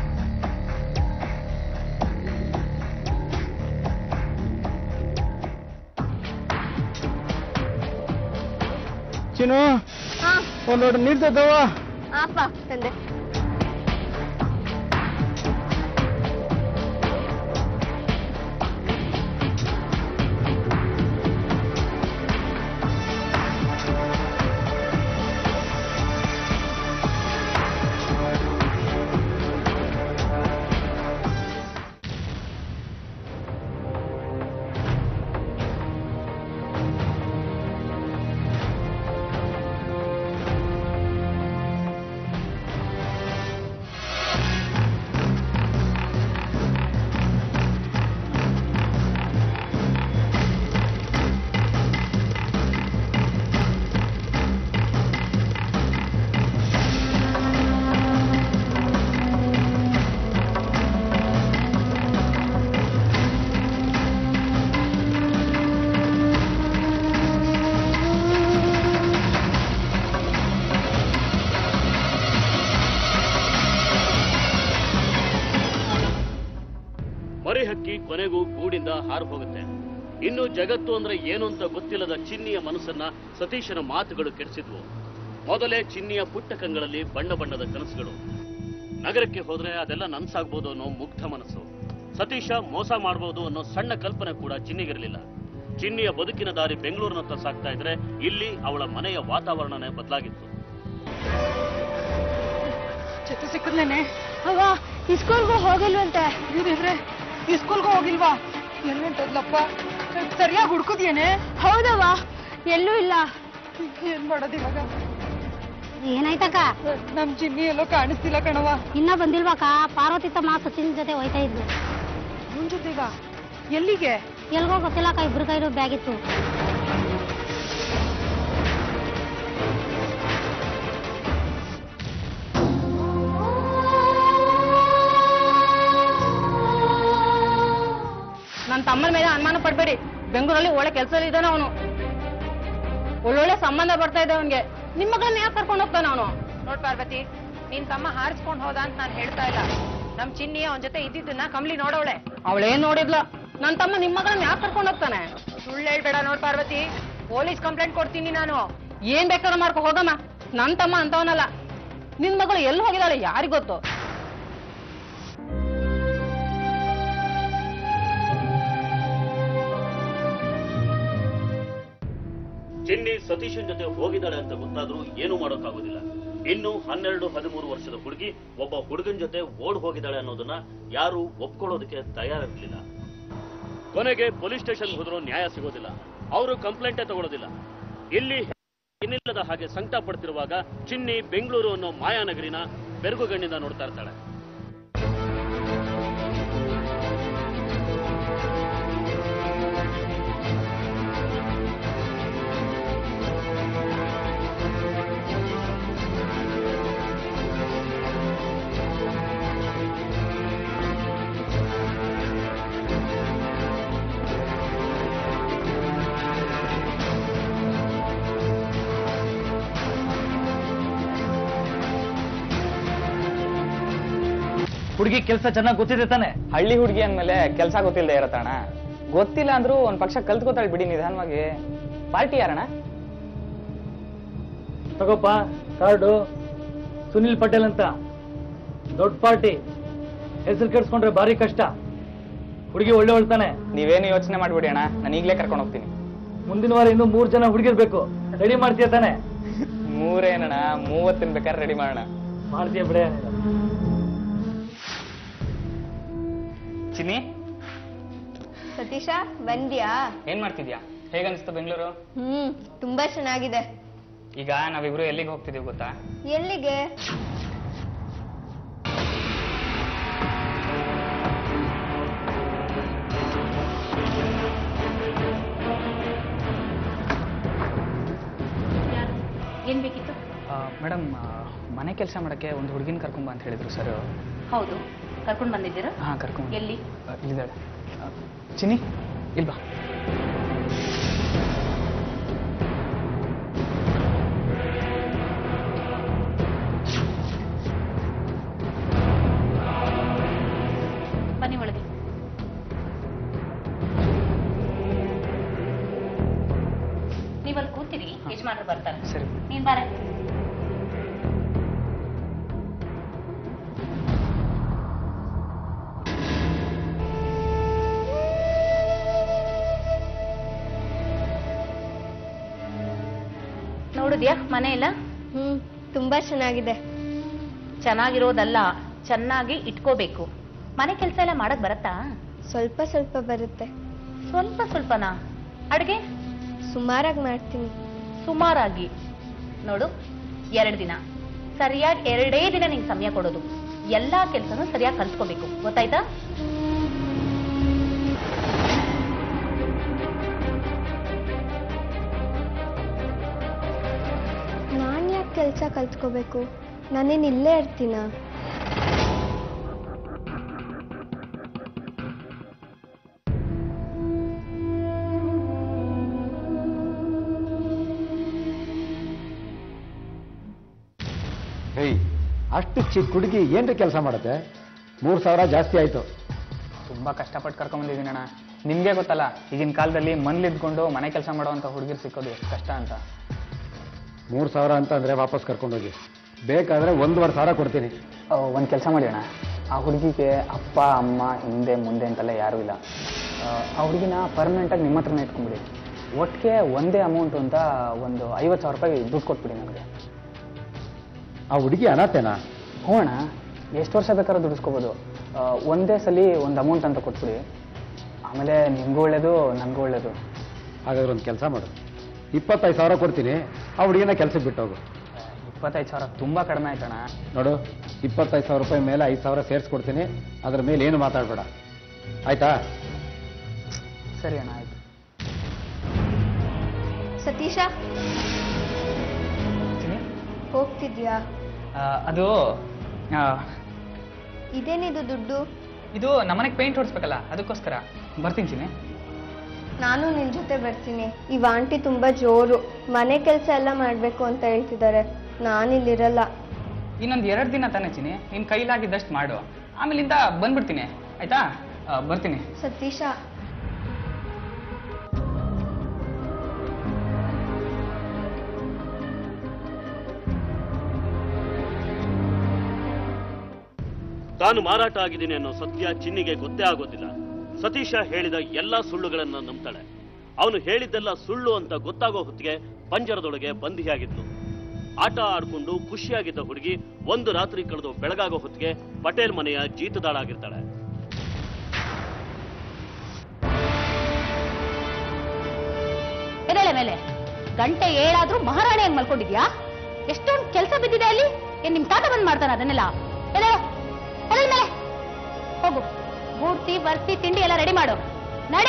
ಚಿನ್ನು ಹಾ ಒಂದು ಲೋಟ ನೀರ್ ತದ್ದವ್ವ ಆಪ ತಂದೆ ಕೊನೆಗೂ ಗೂಡಿಂದ ಹಾರು ಹೋಗುತ್ತೆ ಇನ್ನು ಜಗತ್ತು ಅಂದ್ರೆ ಏನು ಅಂತ ಗೊತ್ತಿಲ್ಲದ ಚಿನ್ನಿಯ ಮನಸ್ಸನ್ನ ಸತೀಶನ ಮಾತುಗಳು ಕೆಡಿಸಿದ್ವು ಮೊದಲೇ ಚಿನ್ನಿಯ ಪುಟ್ಟ ಕಂಗಳಲ್ಲಿ ಬಣ್ಣ ಬಣ್ಣದ ಕನಸುಗಳು ನಗರಕ್ಕೆ ಹೋದ್ರೆ ಅದೆಲ್ಲ ನನ್ಸಾಗ್ಬೋದು ಅನ್ನೋ ಮುಗ್ಧ ಮನಸ್ಸು ಸತೀಶ ಮೋಸ ಮಾಡಬಹುದು ಅನ್ನೋ ಸಣ್ಣ ಕಲ್ಪನೆ ಕೂಡ ಚಿನ್ನಿಗಿರಲಿಲ್ಲ ಚಿನ್ನಿಯ ಬದುಕಿನ ದಾರಿ ಬೆಂಗಳೂರಿನತ್ತ ಸಾಗ್ತಾ ಇದ್ರೆ ಇಲ್ಲಿ ಅವಳ ಮನೆಯ ವಾತಾವರಣನೇ ಬದಲಾಗಿತ್ತು ಜೊತೆ ಸಿಕ್ಕದ್ಲೇನೆ ಅವ್ವ ಇಸ್ಕೂಲ್ಗೂ ಹೋಗಿಲ್ವಂತೆ ಇವ್ರಿದ್ರೆ ಈ ಸ್ಕೂಲ್ಗೂ ಹೋಗಿಲ್ವಾ ಎಲ್ಲುಂಟದ್ಲಪ್ಪ ಸರಿಯಾಗಿ ಹುಡ್ಕುದ್ಯೇನೆ ಹೌದವ್ವ ಎಲ್ಲೂ ಇಲ್ಲ ಏನ್ ಮಾಡೋದು ಇವಾಗ ಏನಾಯ್ತಕ್ಕ ನಮ್ ಚಿನ್ನಿ ಎಲ್ಲೋ ಕಾಣಿಸ್ತಿಲ್ಲ ಕಣವ ಇನ್ನ ಬಂದಿಲ್ವಾಕ ಪಾರ್ವತಿ ತಮ್ಮ ಸಚಿನ್ ಜೊತೆ ಹೋಯ್ತಾ ಇದ್ಲು ಇವನ್ ಜೊತೆಗ ಎಲ್ಲಿಗೆ ಎಲ್ಗೋ ಗೊತ್ತಿಲ್ಲಕ್ಕ ಇಬ್ರು ಕೈಲೂ ಬ್ಯಾಗ್ ಇತ್ತು ನನ್ನ ತಮ್ಮನ ಮೇಲೆ ಅನುಮಾನ ಪಡ್ಬೇಡಿ ಬೆಂಗಳೂರಲ್ಲಿ ಒಳ್ಳೆ ಕೆಲಸದಲ್ಲಿ ಇದ್ದಾನೆ ಅವನು ಒಳ್ಳೊಳ್ಳೆ ಸಂಬಂಧ ಬರ್ತಾ ಇದೆ ಅವನ್ಗೆ ನಿಮ್ ಮಗಳನ್ನ ಯಾಕೆ ಕರ್ಕೊಂಡು ಹೋಗ್ತಾನ ಅವನು ನೋಡ್ ಪಾರ್ವತಿ ನಿನ್ ತಮ್ಮ ಹಾರಿಸ್ಕೊಂಡ್ ಹೋದ ಅಂತ ನಾನು ಹೇಳ್ತಾ ಇಲ್ಲ ನಮ್ ಚಿನ್ನಿ ಅವನ ಜೊತೆ ಇದ್ದಿದ್ದನ್ನ ಕಮ್ಲಿ ನೋಡವಳೆ ಅವಳೇನ್ ನೋಡಿದ್ಲ ನನ್ ತಮ್ಮ ನಿಮ್ ಮಗಳನ್ನ ಯಾಕೆ ಕರ್ಕೊಂಡು ಹೋಗ್ತಾನೆ ಸುಳ್ಳು ಹೇಳ್ಬೇಡ ನೋಡ್ ಪಾರ್ವತಿ ಪೊಲೀಸ್ ಕಂಪ್ಲೇಂಟ್ ಕೊಡ್ತೀನಿ ನಾನು ಏನ್ ಬೇಕಾದ್ರೂ ಮಾಡ್ಕೊ ಹೋಗಮ್ಮ ನನ್ ತಮ್ಮ ಅಂತವನಲ್ಲ ನಿನ್ ಮಗಳು ಎಲ್ಲಿ ಹೋಗಿದಾಳೆ ಯಾರಿಗ್ ಗೊತ್ತು ಚಿನ್ನಿ ಸತೀಶನ್ ಜೊತೆ ಹೋಗಿದ್ದಾಳೆ ಅಂತ ಗೊತ್ತಾದ್ರೂ ಏನು ಮಾಡೋಕ್ಕಾಗೋದಿಲ್ಲ ಇನ್ನು ಹನ್ನೆರಡು ಹದಿಮೂರು ವರ್ಷದ ಹುಡುಗಿ ಒಬ್ಬ ಹುಡುಗನ್ ಜೊತೆ ಓಡ್ ಹೋಗಿದ್ದಾಳೆ ಅನ್ನೋದನ್ನ ಯಾರು ಒಪ್ಕೊಳ್ಳೋದಕ್ಕೆ ತಯಾರಿರಲಿಲ್ಲ ಕೊನೆಗೆ ಪೊಲೀಸ್ ಸ್ಟೇಷನ್ ಹೋದ್ರೂ ನ್ಯಾಯ ಸಿಗೋದಿಲ್ಲ ಅವರು ಕಂಪ್ಲೇಂಟೇ ತಗೊಳ್ಳೋದಿಲ್ಲ ಇಲ್ಲಿ ಇನ್ನಿಲ್ಲದ ಹಾಗೆ ಸಂಕಟ ಪಡ್ತಿರುವಾಗ ಚಿನ್ನಿ ಬೆಂಗಳೂರು ಅನ್ನೋ ಮಾಯಾನಗರಿನ ಬೆರಗುಗಣ್ಣಿಂದ ನೋಡ್ತಾ ಇರ್ತಾಳೆ ಹುಡುಗಿ ಕೆಲಸ ಚೆನ್ನಾಗಿ ಗೊತ್ತಿದೆ ತಾನೆ ಹಳ್ಳಿ ಹುಡುಗಿ ಅಂದ್ಮೇಲೆ ಕೆಲಸ ಗೊತ್ತಿಲ್ಲದೆ ಇರತ್ತಣ್ಣ ಗೊತ್ತಿಲ್ಲ ಅಂದ್ರೂ ಒಂದ್ ಪಕ್ಷ ಕಲ್ತ್ಕೋತಾಳೆ ಬಿಡಿ ನಿಧಾನವಾಗಿ ಪಾರ್ಟಿ ಯಾರಣ್ಣ ತಗೋಪ್ಪ ಕಾರ್ಡು ಸುನಿಲ್ ಪಟೇಲ್ ಅಂತ ದೊಡ್ಡ ಪಾರ್ಟಿ ಹೆಸರು ಕೆಡ್ಸ್ಕೊಂಡ್ರೆ ಭಾರಿ ಕಷ್ಟ ಹುಡುಗಿ ಒಳ್ಳೆ ಹೊಳ್ತಾನೆ ನೀವೇನು ಯೋಚನೆ ಮಾಡ್ಬಿಡಿ ಅಣ್ಣ ನಾನು ಈಗಲೇ ಕರ್ಕೊಂಡು ಹೋಗ್ತೀನಿ ಮುಂದಿನ ವಾರ ಇನ್ನೂ ಮೂರ್ ಜನ ಹುಡುಗಿರ್ ಬೇಕು ರೆಡಿ ಮಾಡ್ತೀಯ ತಾನೆ ಮೂರೇನಣ್ಣ ಮೂವತ್ತಿನ ಬೇಕಾದ್ರೆ ರೆಡಿ ಮಾಡೋಣ ಮಾಡ್ತೀಯ ಬಿಡೆ ಚಿನ್ನಿ ಸತೀಶ ಬಂದ್ಯಾ ಏನ್ ಮಾಡ್ತಿದ್ಯಾ ಹೇಗನ್ಸ್ತು ಬೆಂಗಳೂರು ಹ್ಮ್ ತುಂಬಾ ಚೆನ್ನಾಗಿದೆ ಈಗ ನಾವಿಬ್ರು ಎಲ್ಲಿಗೆ ಹೋಗ್ತಿದೀವಿ ಗೊತ್ತಾ ಎಲ್ಲಿಗೆ ಏನ್ ಬೇಕಿತ್ತು ಮೇಡಮ್ ಮನೆ ಕೆಲಸ ಮಾಡಕ್ಕೆ ಒಂದು ಹುಡುಗಿನ ಕರ್ಕೊಂಬ ಅಂತ ಹೇಳಿದ್ರು ಸರ್ ಹೌದು ಕರ್ಕೊಂಡ್ ಬಂದಿದ್ದೀರಾ ಹಾ ಕರ್ಕೊಂಡ್ ಎಲ್ಲಿ ಆ, ಇಲ್ಲಿದ್ದಾಳೆ ಆ, ಚಿನ್ನಿ ಇಲ್ವಾ ಬನ್ನಿ ಒಳಗೆ ನೀವಲ್ಲಿ ಕೂತಿರಿ ಯಜಮಾನ್ರು ಬರ್ತಾರೆ ಸರಿ ನೀನ್ ಬಾರ ನೋಡಿದ್ಯಾ ಮನೆ ಎಲ್ಲ ಹ್ಮ್ ತುಂಬಾ ಚೆನ್ನಾಗಿದೆ ಚೆನ್ನಾಗಿರೋದಲ್ಲ ಚೆನ್ನಾಗಿ ಇಟ್ಕೋಬೇಕು ಮನೆ ಕೆಲಸ ಎಲ್ಲ ಮಾಡಕ್ ಬರತ್ತಾ ಸ್ವಲ್ಪ ಸ್ವಲ್ಪ ಬರುತ್ತೆ ಸ್ವಲ್ಪ ಸ್ವಲ್ಪನಾ ಅಡ್ಗೆ ಸುಮಾರಾಗಿ ಮಾಡ್ತೀನಿ ಸುಮಾರಾಗಿ ನೋಡು ಎರಡು ದಿನ ಸರಿಯಾಗಿ ಎರಡೇ ದಿನ ನಿಂಗೆ ಸಮಯ ಕೊಡೋದು ಎಲ್ಲಾ ಕೆಲಸನೂ ಸರಿಯಾಗಿ ಕಲ್ತ್ಕೋಬೇಕು ಗೊತ್ತಾಯ್ತಾ ನಾನ್ ಯಾಕೆ ಕೆಲಸ ಕಲ್ತ್ಕೋಬೇಕು ನಾನೇನ್ ಇಲ್ಲೇ ಇರ್ತೀನ ಹೇಯ್ ಅಷ್ಟು ಚಿಕ್ಕ ಹುಡುಗಿ ಏನ್ರಿ ಕೆಲಸ ಮಾಡುತ್ತೆ ಮೂರು ಸಾವಿರ ಜಾಸ್ತಿ ಆಯ್ತು ತುಂಬ ಕಷ್ಟಪಟ್ಟು ಕರ್ಕೊಂಬಂದಿದ್ದೀನಿ ಅಣ್ಣ ನಿಮಗೆ ಗೊತ್ತಲ್ಲ ಈಗಿನ ಕಾಲದಲ್ಲಿ ಮನೇಲಿದ್ಕೊಂಡು ಮನೆ ಕೆಲಸ ಮಾಡುವಂಥ ಹುಡುಗಿರು ಸಿಕ್ಕೋದು ಎಷ್ಟು ಕಷ್ಟ ಅಂತ ಮೂರು ಸಾವಿರ ಅಂತಂದರೆ ವಾಪಸ್ ಕರ್ಕೊಂಡೋಗಿ ಬೇಕಾದರೆ ಒಂದೂವರೆ ಸಾವಿರ ಕೊಡ್ತೀನಿ ಒಂದು ಕೆಲಸ ಮಾಡಿ ಅಣ್ಣ ಆ ಹುಡುಗಿಗೆ ಅಪ್ಪ ಅಮ್ಮ ಹಿಂದೆ ಮುಂದೆ ಅಂತೆಲ್ಲ ಯಾರೂ ಇಲ್ಲ ಆ, ಆ ಹುಡುಗಿನ ಪರ್ಮನೆಂಟಾಗಿ ನಿಮ್ಮ ಹತ್ರನೇ ಇಟ್ಕೊಂಬಿಡಿ ಒಟ್ಟಿಗೆ ಒಂದೇ ಅಮೌಂಟು ಅಂತ ಒಂದು ಐವತ್ತು ಸಾವಿರ ರೂಪಾಯಿ ದುಡ್ಡು ಕೊಟ್ಬಿಡಿ ನನಗೆ ಆ ಹುಡುಗಿ ಅನಾಥೇನಾ ಹ್ಞೂ ಅಣ್ಣ ಎಷ್ಟು ವರ್ಷ ಬೇಕಾದ್ರೂ ದುಡಿಸ್ಕೋಬೋದು ಆ, ಒಂದೇ ಸಲ ಒಂದು ಅಮೌಂಟ್ ಅಂತ ಕೊಟ್ಬಿಡಿ ಆಮೇಲೆ ನಿಮಗೂ ಒಳ್ಳೇದು ನನಗೂ ಒಳ್ಳೇದು ಹಾಗಾದ್ರೆ ಒಂದು ಕೆಲಸ ಮಾಡು ಇಪ್ಪತ್ತೈದು ಸಾವಿರ ಕೊಡ್ತೀನಿ ಆ ಹುಡುಗಿನ ಕೆಲ್ಸಕ್ಕೆ ಬಿಟ್ಟೋಗು ಇಪ್ಪತ್ತೈದು ಸಾವಿರ ತುಂಬ ಕಡಿಮೆ ಆಯ್ತಣ್ಣ ನೋಡು ಇಪ್ಪತ್ತೈದು ಸಾವಿರ ರೂಪಾಯಿ ಮೇಲೆ ಐದು ಸಾವಿರ ಸೇರಿಸ್ಕೊಡ್ತೀನಿ ಅದ್ರ ಮೇಲೆ ಏನು ಮಾತಾಡಬೇಡ ಆಯ್ತಾ ಸರಿ ಅಣ್ಣ ಆಯ್ತು ಸತೀಶ ಚಿನಿ? ಹೋಗ್ತಿದ್ಯಾ ಆ, ಅದು ಆ, ಇದೇನಿದು ದುಡ್ಡು ಇದು ನಮ್ಮನೆಗೆ ಪೇಂಟ್ ಹೊಡಿಸ್ಬೇಕಲ್ಲ ಅದಕ್ಕೋಸ್ಕರ ಬರ್ತೀನಿ ಚಿನಿ ನಾನು ನಿನ್ ಜೊತೆ ಬರ್ತೀನಿ ಈ ಆಂಟಿ ತುಂಬಾ ಜೋರು ಮನೆ ಕೆಲಸ ಎಲ್ಲ ಮಾಡ್ಬೇಕು ಅಂತ ಹೇಳ್ತಿದ್ದಾರೆ ನಾನಿಲ್ಲಿರಲ್ಲ ಇನ್ನೊಂದು ಎರಡು ದಿನ ತಾನೇ ಚಿನಿ ನಿನ್ನ ಕೈಲಾಗಿದ್ದಷ್ಟು ಮಾಡು ಆಮೇಲಿಂದ ಬಂದ್ಬಿಡ್ತೀನಿ ಆಯ್ತಾ ಆ, ಬರ್ತೀನಿ ಸತೀಶ ತಾನು ಮಾರಾಟ ಆಗಿದ್ದೀನಿ ಅನ್ನೋ ಸತ್ಯ ಚಿನ್ನಿಗೆ ಗೊತ್ತೇ ಆಗೋದಿಲ್ಲ ಸತೀಶ ಹೇಳಿದ ಎಲ್ಲಾ ಸುಳ್ಳುಗಳನ್ನ ನಂಬ್ತಾಳೆ ಅವನು ಹೇಳಿದ್ದೆಲ್ಲ ಸುಳ್ಳು ಅಂತ ಗೊತ್ತಾಗೋ ಹೊತ್ತಿಗೆ ಪಂಜರದೊಳಗೆ ಬಂಧಿಯಾಗಿದ್ಲು ಆಟ ಆಡ್ಕೊಂಡು ಖುಷಿಯಾಗಿದ್ದ ಹುಡುಗಿ ಒಂದು ರಾತ್ರಿ ಕಳೆದು ಬೆಳಗಾಗೋ ಹೊತ್ತಿಗೆ ಪಟೇಲ್ ಮನೆಯ ಜೀತದಾಳಾಗಿರ್ತಾಳೆ ಎದೆಳೆ ಮೇಲೆ ಗಂಟೆ ಏಳಾದ್ರೂ ಮಹಾರಾಣಿ ಹಂಗ್ ಮಲ್ಕೊಂಡಿದ್ಯಾ ಎಷ್ಟೊಂದು ಕೆಲಸ ಬಿದ್ದಿದೆ ಅಲ್ಲಿ ಏನ್ ನಿಮ್ ತಾತ ಬಂದ್ ಮಾಡ್ತಾನ ಅದನ್ನೆಲ್ಲ ಎದೆ ಎದೆಳ್ ಮೇಲೆ ಹೋಗು ಬೂರ್ತಿ ಬರ್ತಿ ತಿಂಡಿ ಎಲ್ಲ ರೆಡಿ ಮಾಡು ನಡಿ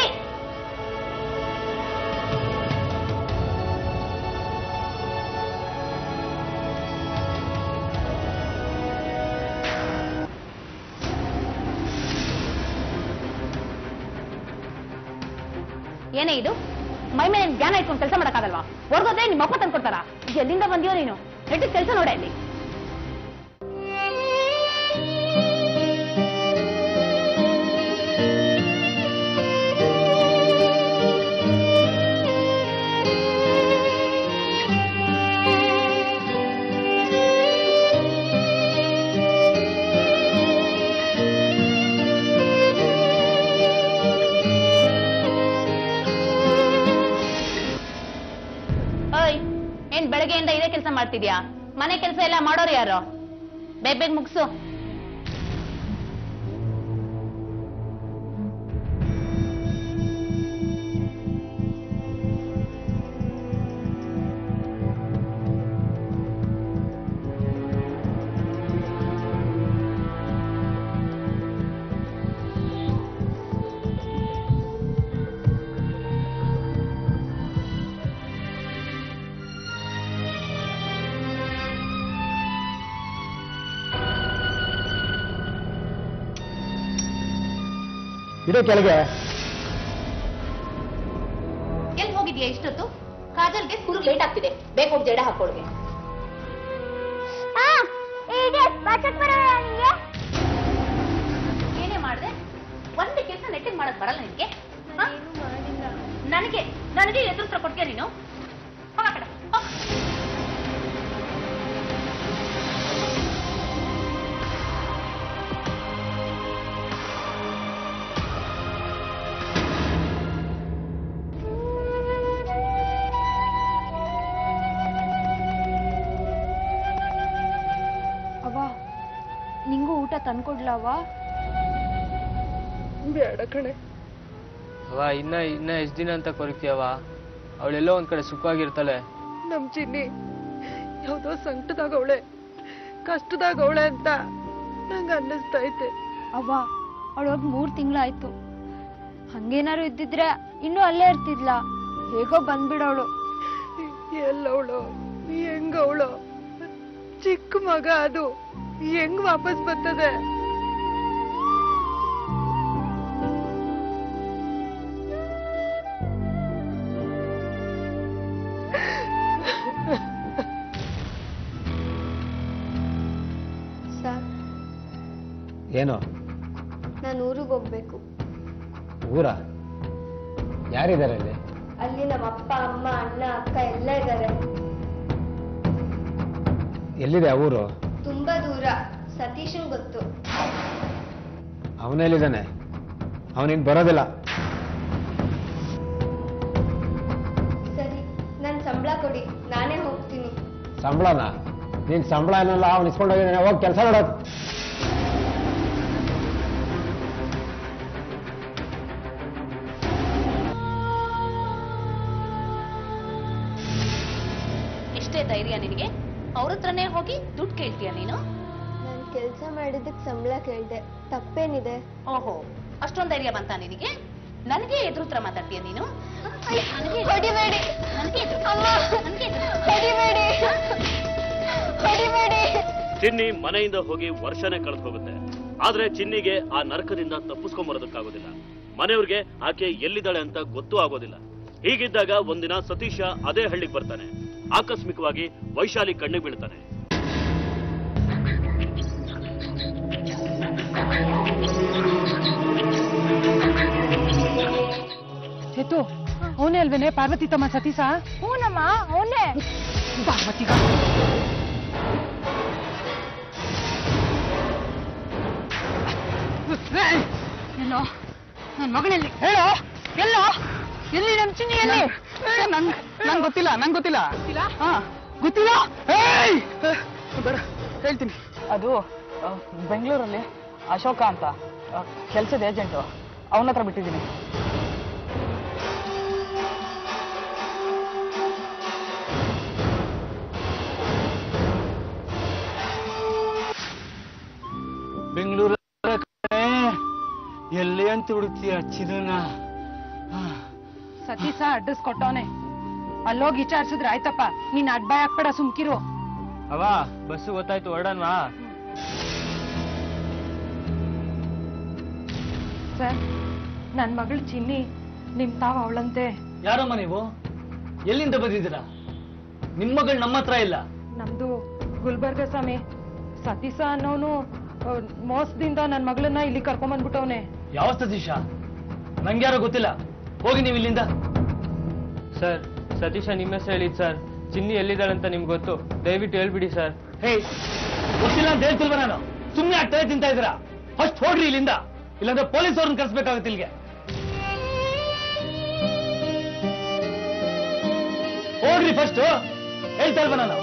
ಏನೇ ಇದು ಮೈ ಮೇಲೆ ಜ್ಞಾನ ಇಟ್ಕೊಂಡು ಕೆಲಸ ಮಾಡಕ್ಕಾಗಲ್ವಾ ಹೊರಗೋದ್ರೆ ನಿಮ್ಮ ಅಪ್ಪ ತಂದ್ಕೊಡ್ತಾರ ಎಲ್ಲಿಂದ ಬಂದಿಯೋ ನೀನು ನೆಟ್ಟಿಗೆ ಕೆಲಸ ನೋಡ ಇಲ್ಲಿ ಓಯ್ ಏನ್ ಬೆಳಗ್ಗೆಯಿಂದ ಇದೇ ಕೆಲಸ ಮಾಡ್ತಿದ್ಯಾ ಮನೆ ಕೆಲಸ ಎಲ್ಲ ಮಾಡೋರು ಯಾರು ಬೇಗ ಬೇಗ ಮುಗಿಸು ಇಡೋ ಕೆಳಗೆ ಎಲ್ಲಿ ಹೋಗಿದ್ಯಾ ಇಷ್ಟೊತ್ತು ಕಾಜಲ್ಗೆ ಸ್ಕೂಲ್ ಲೇಟ್ ಆಗ್ತಿದೆ ಬೇಕು ಹೋಗಿ ಜಡ ಹಾಕೊಳ್ಗೆ ಏನೇ ಮಾಡಿದೆ ಒಂದು ಕೆಲಸ ನೆಟ್ಟಿಗೆ ಮಾಡಕ್ ಬರಲ್ಲ ನಿನ್ಗೆ ಹ? ನನಗೆ ನನಗೆ ಎದುರು ಕೊಡ್ತೀಯ ನೀನು ಹೋಗ ಆ ಕಡೆ ಹೋಗ್. ಅವ್ವ ನಿಂಗೂ ಊಟ ತಂದ್ಕೊಡ್ಲವ್ವ ಬೇಡ ಕಣೆ ಅವ ಇನ್ನ ಇನ್ನ ಎಷ್ಟು ದಿನ ಅಂತ ಕೊರಗ್ತೀಯವ ಅವಳೆಲ್ಲೋ ಒಂದ್ ಕಡೆ ಸುಖವಾಗಿರ್ತಾಳೆ ನಮ್ ಚಿನ್ನಿ ಯಾವ್ದೋ ಸಂಕಟದಾಗ ಅವಳೆ ಕಷ್ಟದಾಗ ಅವಳೆ ಅಂತ ನಂಗೆ ಅನ್ನಿಸ್ತೈತೆ ಅವ್ವ ಅವಳೋಗಿ ಮೂರ್ ತಿಂಗಳಾಯ್ತು ಹಂಗೇನಾರು ಇದ್ದಿದ್ರೆ ಇನ್ನೂ ಅಲ್ಲೇ ಇರ್ತಿದ್ಲ ಹೇಗೋ ಬಂದ್ಬಿಡವಳು ಎಲ್ಲವಳು ಹೆಂಗವಳು ಚಿಕ್ಕ ಮಗ ಅದು ಹೆಂಗ್ ವಾಪಸ್ ಬರ್ತದೆ ಸರ್ ಏನು ನಾನು ಊರಿಗೆ ಹೋಗ್ಬೇಕು ಊರ ಯಾರಿದ್ದಾರೆ ಅಲ್ಲಿ ಅಲ್ಲಿ ನಮ್ಮ ಅಪ್ಪ ಅಮ್ಮ ಅಣ್ಣ ಅಕ್ಕ ಎಲ್ಲ ಇದ್ದಾರೆ ಎಲ್ಲಿದೆ ಆ ಊರು ತುಂಬಾ ದೂರ ಸತೀಶನ್ ಗೊತ್ತು ಅವನೆಲ್ಲಿದ್ದಾನೆ ಅವನಿಗೆ ಬರೋದಿಲ್ಲ ಸರಿ ನನ್ ಸಂಬಳ ಕೊಡಿ ನಾನೇ ಹೋಗ್ತೀನಿ ಸಂಬಳನ ನೀನ್ ಸಂಬಳ ಏನಲ್ಲ ಅವ್ನು ಇಸ್ಕೊಂಡೋಗಿದ್ದಾನೆ ಹೋಗಿ ಕೆಲಸ ಮಾಡೋದು ಎಷ್ಟೇ ಧೈರ್ಯ ನಿನಗೆ ಅವ್ರ ಹತ್ರನೇ ಹೋಗಿ ದುಡ್ಡು ಕೇಳ್ತೀಯ ನೀನು ನಾನು ಕೆಲಸ ಮಾಡಿದ್ದಕ್ಕೆ ಸಂಬಳ ಕೇಳ್ದೆ ತಪ್ಪೇನಿದೆ ಓಹೋ ಅಷ್ಟೊಂದ್ ಧೈರ್ಯ ಬಂತ ನಿನಗೆ ನನಗೆ ಎದುರು ಹತ್ರ ಮಾತಾಡ್ತೀಯ ನೀನು ನನಗೆ ಹೊಡಿಬೇಡಿ ನನಗೆ ಎದುರು ಅಮ್ಮ ನನಗೆ ಎದುರು ಹೊಡಿಬೇಡಿ ಹೊಡಿಬೇಡಿ ಚಿನ್ನಿ ಮನೆಯಿಂದ ಹೋಗಿ ವರ್ಷನೇ ಕಳೆದು ಹೋಗುತ್ತೆ ಆದ್ರೆ ಚಿನ್ನಿಗೆ ಆ ನರಕದಿಂದ ತಪ್ಪಿಸ್ಕೊಂಬರೋದಕ್ಕಾಗೋದಿಲ್ಲ ಮನೆಯವ್ರಿಗೆ ಆಕೆ ಎಲ್ಲಿದ್ದಾಳೆ ಅಂತ ಗೊತ್ತೂ ಆಗೋದಿಲ್ಲ ಹೀಗಿದ್ದಾಗ ಒಂದಿನ ಸತೀಶ ಅದೇ ಹಳ್ಳಿಗೆ ಬರ್ತಾನೆ ಆಕಸ್ಮಿಕವಾಗಿ ವೈಶಾಲಿ ಕಣ್ಣಿಗೆ ಬೀಳ್ತಾನೆ ಹೇತು ಅವನೇ ಅಲ್ವೇನೆ ಪಾರ್ವತಿ ತಮ್ಮ ಸತೀಶ ಹೂನಮ್ಮ ಅವನೇ ಬಾ ಮತ್ತೀಗ ಏಯ್! ಎಲ್ಲೋ ನನ್ ಮಗನೆಲ್ಲಿ ಹೇಳೋ ಎಲ್ಲೋ ಎಲ್ಲಿ ನಮ್ ಚಿನ್ನಿ ಎಲ್ಲಿ ನಂಗ್ ನಂಗ್ ಗೊತ್ತಿಲ್ಲ ನಂಗ್ ಗೊತ್ತಿಲ್ಲ ಹಾ ಗೊತ್ತಿಲ್ಲ ಏಯ್! ಬೇಡ ಹೇಳ್ತೀನಿ ಅದು ಆ, ಬೆಂಗಳೂರಲ್ಲಿ ಅಶೋಕ ಅಂತ ಕೆಲಸದ ಏಜೆಂಟು ಅವನ ಹತ್ರ ಬಿಟ್ಟಿದ್ದೀನಿ ಬೆಂಗಳೂರ ಎಲ್ಲಿ ಅಂತ ಹುಡುಕ್ತೀಯ ಚಿದನ ಸತೀಶ ಅಡ್ರೆಸ್ ಕೊಟ್ಟವನೆ ಅಲ್ಲೋಗಿ ವಿಚಾರಿಸಿದ್ರೆ ಆಯ್ತಪ್ಪ ನೀನ್ ಅಡ್ಬಾಯ್ ಹಾಕ್ಬೇಡ ಸುಮ್ಕಿರು ಅವ ಬಸ್ಸು ಗೊತ್ತಾಯ್ತು ಹೊರಡನ್ವಾ ಸರ್ ನನ್ ಮಗಳು ಚಿನ್ನಿ ನಿಮ್ ತಾವ ಅವಳಂತೆ ಯಾರಮ್ಮ ನೀವು ಎಲ್ಲಿಂದ ಬಂದಿದ್ದೀರಾ ನಿಮ್ಮ ಮಗಳು ನಮ್ಮ ಹತ್ರ ಇಲ್ಲ ನಮ್ದು ಗುಲ್ಬರ್ಗ ಸ್ವಾಮಿ ಸತೀಶ ಅನ್ನೋನು ಆ, ಮೋಸದಿಂದ ನನ್ ಮಗಳನ್ನ ಇಲ್ಲಿ ಕರ್ಕೊಂಬಂದ್ಬಿಟ್ಟವನೆ ಯಾವ ಸತೀಶ ನಂಗ್ಯಾರೋ ಗೊತ್ತಿಲ್ಲ ಹೋಗಿ ನೀವು ಇಲ್ಲಿಂದ ಸರ್ ಸತೀಶ ನಿಮ್ಮ ಹೆಸರು ಹೇಳಿದ್ ಸರ್ ಚಿನ್ನಿ ಎಲ್ಲಿದ್ದಾಳೆ ಅಂತ ನಿಮ್ಗೆ ಗೊತ್ತು ದಯವಿಟ್ಟು ಹೇಳ್ಬಿಡಿ ಸರ್ ಹೇ ಗೊತ್ತಿಲ್ಲ ಅಂತ ಹೇಳ್ತಿಲ್ವ ನಾನು ಸುಮ್ಮನೆ ಆಗ್ತಾ ತಿಂತಾ ಇದ್ದೀರಾ ಫಸ್ಟ್ ಹೋಗ್ರಿ ಇಲ್ಲಿಂದ ಇಲ್ಲಾಂದ್ರೆ ಪೊಲೀಸ್ ಅವ್ರನ್ನ ಕರ್ಸ್ಬೇಕಾಗುತ್ತೆ ಇಲ್ಲಿಗೆ ಹೋಗ್ರಿ ಫಸ್ಟ್ ಹೇಳ್ತಾ ಇಲ್ವ ನಾನು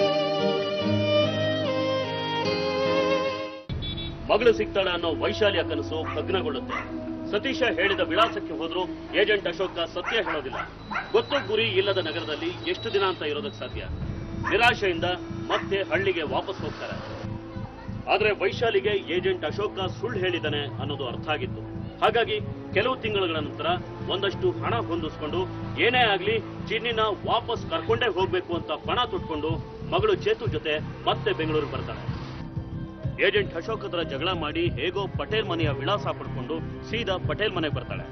ಮಗಳು ಸಿಗ್ತಾಳೆ ಅನ್ನೋ ವೈಶಾಲಿಯ ಕನಸು ಭಗ್ನಗೊಳ್ಳುತ್ತೆ ಸತೀಶ ಹೇಳಿದ ವಿಳಾಸಕ್ಕೆ ಹೋದ್ರೂ ಏಜೆಂಟ್ ಅಶೋಕ ಸತ್ಯ ಹೇಳೋದಿಲ್ಲ ಗೊತ್ತು ಗುರಿ ಇಲ್ಲದ ನಗರದಲ್ಲಿ ಎಷ್ಟು ದಿನ ಅಂತ ಇರೋದಕ್ಕೆ ಸಾಧ್ಯ ನಿರಾಶೆಯಿಂದ ಮತ್ತೆ ಹಳ್ಳಿಗೆ ವಾಪಸ್ ಹೋಗ್ತಾರೆ ಆದ್ರೆ ವೈಶಾಲಿಗೆ ಏಜೆಂಟ್ ಅಶೋಕ ಸುಳ್ಳು ಹೇಳಿದ್ದಾನೆ ಅನ್ನೋದು ಅರ್ಥ ಆಗಿತ್ತು ಹಾಗಾಗಿ ಕೆಲವು ತಿಂಗಳುಗಳ ನಂತರ ಒಂದಷ್ಟು ಹಣ ಹೊಂದಿಸ್ಕೊಂಡು ಏನೇ ಆಗ್ಲಿ ಚಿನ್ನಿನ ವಾಪಸ್ ಕರ್ಕೊಂಡೇ ಹೋಗ್ಬೇಕು ಅಂತ ಪಣ ತೊಟ್ಕೊಂಡು ಮಗಳು ಚೇತು ಜೊತೆ ಮತ್ತೆ ಬೆಂಗಳೂರಿಗೆ ಬರ್ತಾಳೆ ಏಜೆಂಟ್ ಅಶೋಕ್ ಹತ್ರ ಜಗಳ ಮಾಡಿ ಹೇಗೋ ಪಟೇಲ್ ಮನೆಯ ವಿಳಾಸ ಪಡ್ಕೊಂಡು ಸೀದಾ ಪಟೇಲ್ ಮನೆಗೆ ಬರ್ತಾಳೆ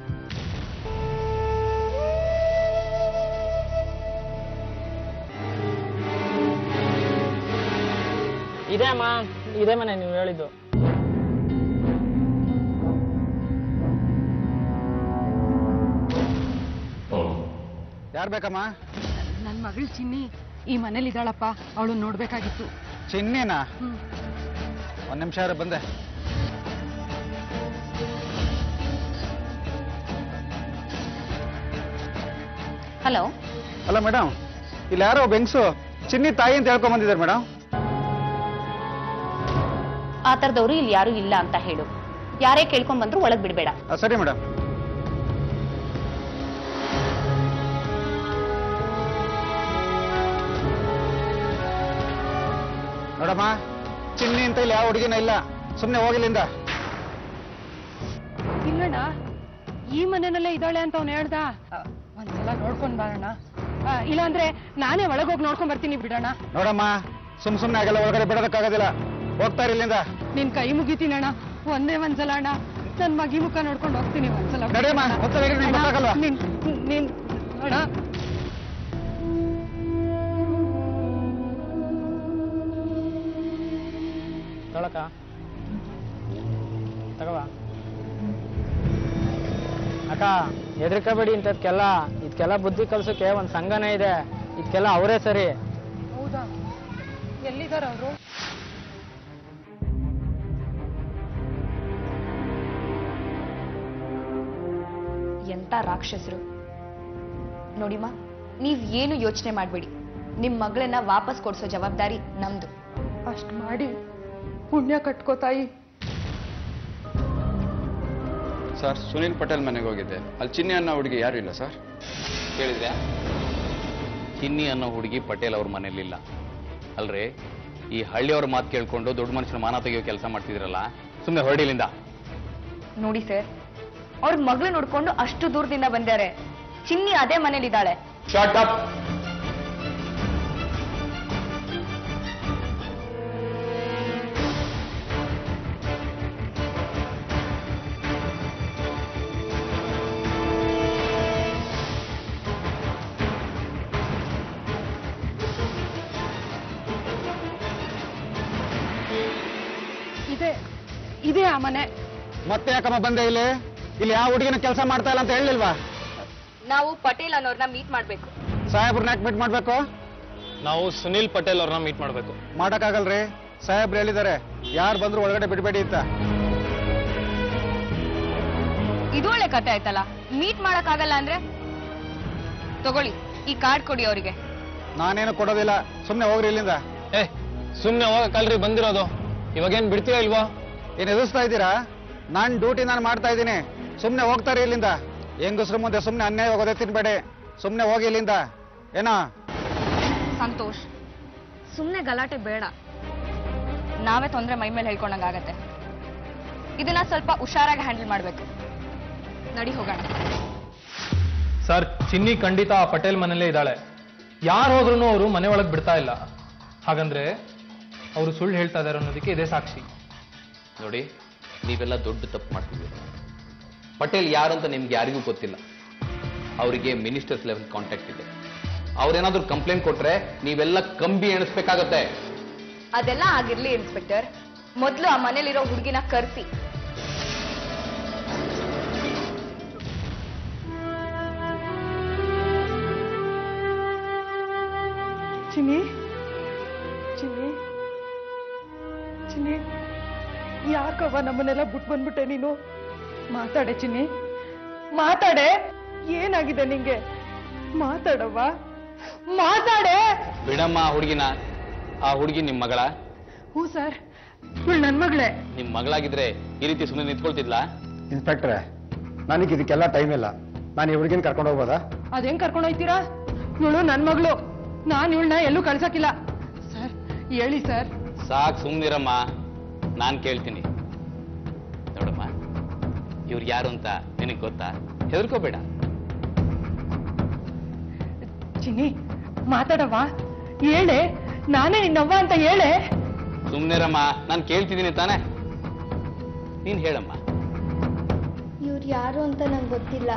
ಇದೇ ಅಮ್ಮ ಇದೇ ಮನೆ ನೀವು ಹೇಳಿದ್ದು ಯಾರು ಬೇಕಮ್ಮ ನನ್ ಮಗಳು ಚಿನ್ನಿ ಈ ಮನೇಲಿ ಇದ್ದಾಳಪ್ಪ ಅವಳು ನೋಡ್ಬೇಕಾಗಿತ್ತು ಚಿನ್ನಿನ ಹ್ಮ್ ಒಂದ್ ನಿಮಿಷ ಇರು, ಬಂದೆ ಹಲೋ ಅಲ್ಲ ಮೇಡಮ್ ಇಲ್ಲಿ ಯಾರೋ ಬೆಂಗ್ಸು ಚಿನ್ನಿ ತಾಯಿ ಅಂತ ಹೇಳ್ಕೊಂಡ್ ಬಂದಿದ್ದಾರೆ ಮೇಡಮ್ ಆ ಥರದವ್ರು ಇಲ್ಲಿ ಯಾರು ಇಲ್ಲ ಅಂತ ಹೇಳು ಯಾರೇ ಕೇಳ್ಕೊಂಡ್ ಬಂದ್ರು ಒಳಗ್ ಬಿಡ್ಬೇಡ ಸರಿ ಮೇಡಮ್ ನೋಡಮ್ಮ ಚಿನ್ನಿ ಅಂತ ಇಲ್ಲಿ ಯಾವ ಹುಡುಗಿನ ಇಲ್ಲ ಸುಮ್ಮನೆ ಹೋಗಿಲ್ಲಿಂದ ಇಲ್ಲಣ್ಣ ಈ ಮನೆಯಲ್ಲೇ ಇದ್ದಾಳೆ ಅಂತ ಅವ್ನು ಹೇಳ್ದ ಆ, ಒಂದ್ಸಲ ನೋಡ್ಕೊಂಡ್ ಬರೋಣ ಆ, ಇಲ್ಲಾಂದ್ರೆ ನಾನೇ ಒಳಗೋಗಿ ನೋಡ್ಕೊಂಡ್ ಬರ್ತೀನಿ ಬಿಡೋಣ ನೋಡಮ್ಮ ಸುಮ್ ಸುಮ್ನೆ ಆಗಲ್ಲ ಒಳಗಡೆ ಬಿಡೋದಕ್ಕಾಗೋದಿಲ್ಲ ಹೋಗ್ತಾ ಇರಿ ಇಲ್ಲಿಂದ ನಿನ್ ಕೈ ಮುಗಿತೀನಿ ಅಣ್ಣ ಒಂದೇ ಒಂದ್ಸಲ ಅಣ್ಣ ನನ್ ಮಗಿ ಮುಖ ನೋಡ್ಕೊಂಡು ಹೋಗ್ತೀನಿ ಒಂದ್ಸಲ ನಡಿಯಮ್ಮ, ಒಂದ್ಸಲ ಇರಿ, ನಿಂಗ್ ಅಣ್ಣ, ಗೊತ್ತಾಗಲ್ವಾ? ನೀನ್ ನೀನ್ ಅಣ್ಣ ತೊಳಕ ತಗವಾ ಅಕ್ಕ ಹೆದರ್ಕೋಬೇಡಿ ಇಂಥದ್ಕೆಲ್ಲ ಇದಕ್ಕೆಲ್ಲ ಬುದ್ಧಿ ಕಲ್ಸೋಕೆ ಒಂದು ಸಂಘನೇ ಇದೆ ಇದಕ್ಕೆಲ್ಲ ಅವರೇ ಸರಿ ಹೌದಾ ಎಲ್ಲಿದ್ದಾರೆ ಅವರು ಎಂತ ರಾಕ್ಷಸರು ನೋಡಿಮ್ಮ ನೀವ್ ಏನು ಯೋಚನೆ ಮಾಡ್ಬೇಡಿ ನಿಮ್ ಮಗಳನ್ನ ವಾಪಸ್ ಕೊಡ್ಸೋ ಜವಾಬ್ದಾರಿ ನಮ್ದು ಅಷ್ಟ್ ಮಾಡಿ ಪುಣ್ಯ ಕಟ್ಕೋ ತಾಯಿ ಸರ್ ಸುನಿಲ್ ಪಟೇಲ್ ಮನೆಗೆ ಹೋಗಿದ್ದೆ ಅಲ್ಲಿ ಚಿನ್ನಿ ಅನ್ನೋ ಹುಡುಗಿ ಯಾರು ಇಲ್ಲ ಸರ್ ಕೇಳಿದ್ಯಾ ಚಿನ್ನಿ ಅನ್ನೋ ಹುಡುಗಿ ಪಟೇಲ್ ಅವ್ರ ಮನೇಲಿಲ್ಲ ಅಲ್ರಿ ಈ ಹಳ್ಳಿಯವ್ರ ಮಾತು ಕೇಳ್ಕೊಂಡು ದೊಡ್ಡ ಮನುಷ್ಯನ ಮಾನ ತೆಗೆಯೋ ಕೆಲಸ ಮಾಡ್ತಿದ್ರಲ್ಲ ಸುಮ್ಮನೆ ಹೊರಡಿಲಿಂದ ನೋಡಿ ಸರ್ ಅವ್ರ ಮಗಳು ನೋಡ್ಕೊಂಡು ಅಷ್ಟು ದೂರದಿಂದ ಬಂದಾರೆ ಚಿನ್ನಿ ಅದೇ ಮನೇಲಿದ್ದಾಳೆ ಶಾರ್ಟ್ ಅಪ್ ಇದೆ ಇದೆ ಆ ಮನೆ ಮತ್ತೆ ಯಾಕಮ್ಮ ಬಂದೆ ಇಲ್ಲಿ ಇಲ್ಲಿ ಯಾವ ಹುಡುಗಿನ ಕೆಲಸ ಮಾಡ್ತಾ ಇಲ್ಲ ಅಂತ ಹೇಳಿಲ್ವಾ ನಾವು ಪಟೇಲ್ ಅನ್ನೋರ್ನ ಮೀಟ್ ಮಾಡ್ಬೇಕು ಸಾಹೇಬ್ರನ್ನ ಯಾಕೆ ಮೀಟ್ ಮಾಡ್ಬೇಕು ನಾವು ಸುನಿಲ್ ಪಟೇಲ್ ಅವ್ರನ್ನ ಮೀಟ್ ಮಾಡಬೇಕು ಮಾಡಕ್ಕಾಗಲ್ರಿ ಸಾಹೇಬ್ರು ಹೇಳಿದ್ದಾರೆ ಯಾರು ಬಂದ್ರು ಒಳಗಡೆ ಬಿಡಬೇಡಿ ಅಂತ ಇದು ಒಳ್ಳೆ ಕತೆ ಆಯ್ತಲ್ಲ ಮೀಟ್ ಮಾಡಕ್ ಆಗಲ್ಲ ಅಂದ್ರೆ ತಗೊಳ್ಳಿ ಈ ಕಾರ್ಡ್ ಕೊಡಿ ಅವರಿಗೆ ನಾನೇನು ಕೊಡೋದಿಲ್ಲ ಸುಮ್ಮನೆ ಹೋಗ್ರಿ ಇಲ್ಲಿಂದ ಏ ಸುಮ್ಮನೆ ಹೋಗಕ್ಕಲ್ರಿ ಬಂದಿರೋದು ಇವಾಗೇನ್ ಬಿಡ್ತೀರಾ ಇಲ್ವಾ ಏನ್ ಎದುರಿಸ್ತಾ ಇದ್ದೀರಾ ನಾನ್ ಡ್ಯೂಟಿ ನಾನು ಮಾಡ್ತಾ ಇದ್ದೀನಿ ಸುಮ್ಮನೆ ಹೋಗ್ತಾರೆ ಇಲ್ಲಿಂದ ಹೆಂಗಸ್ರ ಮುಂದೆ ಸುಮ್ಮನೆ ಅನ್ಯಾಯ ಹೋಗೋದೇ ತಿನ್ಬೇಡಿ ಸುಮ್ಮನೆ ಹೋಗಿ ಇಲ್ಲಿಂದ ಏನೋ ಸಂತೋಷ್ ಸುಮ್ಮನೆ ಗಲಾಟೆ ಬೇಡ ನಾವೇ ತೊಂದರೆ ಮೈ ಮೇಲೆ ಹೇಳ್ಕೊಂಡಂಗಾಗತ್ತೆ ಇದನ್ನ ಸ್ವಲ್ಪ ಹುಷಾರಾಗಿ ಹ್ಯಾಂಡಲ್ ಮಾಡ್ಬೇಕು ನಡಿ ಹೋಗೋಣ ಸರ್ ಚಿನ್ನಿ ಖಂಡಿತ ಆ ಪಟೇಲ್ ಮನೇಲೇ ಇದ್ದಾಳೆ ಯಾರು ಹೋದ್ರೂ ಅವರು ಮನೆ ಒಳಗೆ ಬಿಡ್ತಾ ಇಲ್ಲ ಹಾಗಂದ್ರೆ ಅವರು ಸುಳ್ಳು ಹೇಳ್ತಾ ಇದ್ದಾರೆ ಅನ್ನೋದಕ್ಕೆ ಇದೇ ಸಾಕ್ಷಿ ನೋಡಿ ನೀವೆಲ್ಲ ದೊಡ್ಡ ತಪ್ಪು ಮಾಡ್ತಿದ್ದೀರಿ ಪಟೇಲ್ ಯಾರು ಅಂತ ನಿಮ್ಗೆ ಯಾರಿಗೂ ಗೊತ್ತಿಲ್ಲ ಅವರಿಗೆ ಮಿನಿಸ್ಟರ್ಸ್ ಲೆವೆಲ್ ಕಾಂಟ್ಯಾಕ್ಟ್ ಇದೆ ಅವ್ರೇನಾದ್ರೂ ಕಂಪ್ಲೇಂಟ್ ಕೊಟ್ರೆ ನೀವೆಲ್ಲ ಕಂಬಿ ಎಣಿಸ್ಬೇಕಾಗತ್ತೆ ಅದೆಲ್ಲ ಆಗಿರ್ಲಿ ಇನ್ಸ್ಪೆಕ್ಟರ್ ಮೊದಲು ಆ ಮನೇಲಿರೋ ಹುಡುಗಿನ ಕರ್ಸಿ ಚಿನ್ನಿ ಚಿನ್ನಿ ಚಿನ್ನಿ ಯಾಕವ್ವ ನಮ್ಮನ್ನೆಲ್ಲ ಬಿಟ್ಟು ಬಂದ್ಬಿಟ್ಟೆ ನೀನು ಮಾತಾಡೆ ಚಿನ್ನಿ ಮಾತಾಡೆ ಏನಾಗಿದೆ ನಿಂಗೆ ಮಾತಾಡವ್ವ ಮಾತಾಡೆ ಬಿಡಮ್ಮ ಆ ಹುಡುಗಿನ ಆ ಹುಡುಗಿ ನಿಮ್ ಮಗಳ ಹ್ಞೂ ಸರ್ ಇವಳು ನನ್ನ ಮಗಳೇ ನಿಮ್ ಮಗಳಾಗಿದ್ರೆ ಈ ರೀತಿ ಸುಮ್ಮನೆ ನಿಂತ್ಕೊಳ್ತಿದ್ಲಾ ಇನ್ಸ್ಪೆಕ್ಟ್ರೆ ನನಗೆ ಇದಕ್ಕೆಲ್ಲ ಟೈಮ್ ಇಲ್ಲ ನಾನು ಈ ಹುಡುಗಿನ ಕರ್ಕೊಂಡು ಹೋಗ್ಬೋದಾ ಅದೇನ್ ಕರ್ಕೊಂಡು ಹೋಯ್ತೀರಾ ಇವಳು ನನ್ನ ಮಗಳು ನಾನು ಇವಳನ್ನ ಎಲ್ಲೂ ಕಳ್ಸಕ್ಕಿಲ್ಲ ಸರ್ ಹೇಳಿ ಸರ್ ಸಾಕ್ ಸುಮ್ನಿರಮ್ಮ ನಾನ್ ಕೇಳ್ತೀನಿ ನೋಡಮ್ಮ ಇವ್ರು ಯಾರು ಅಂತ ನಿನಗ್ ಗೊತ್ತಾ ಹೆದರ್ಕೋಬೇಡ ಚಿನ್ನಿ ಮಾತಾಡವ್ವ ಹೇಳೆ ನಾನೇ ನಿನ್ನವ್ವ ಅಂತ ಹೇಳೆ ಸುಮ್ನಿರಮ್ಮ ನಾನ್ ಕೇಳ್ತಿದ್ದೀನಿ ತಾನೆ ನೀನ್ ಹೇಳಮ್ಮ ಇವ್ರು ಯಾರು ಅಂತ ನಂಗೆ ಗೊತ್ತಿಲ್ಲ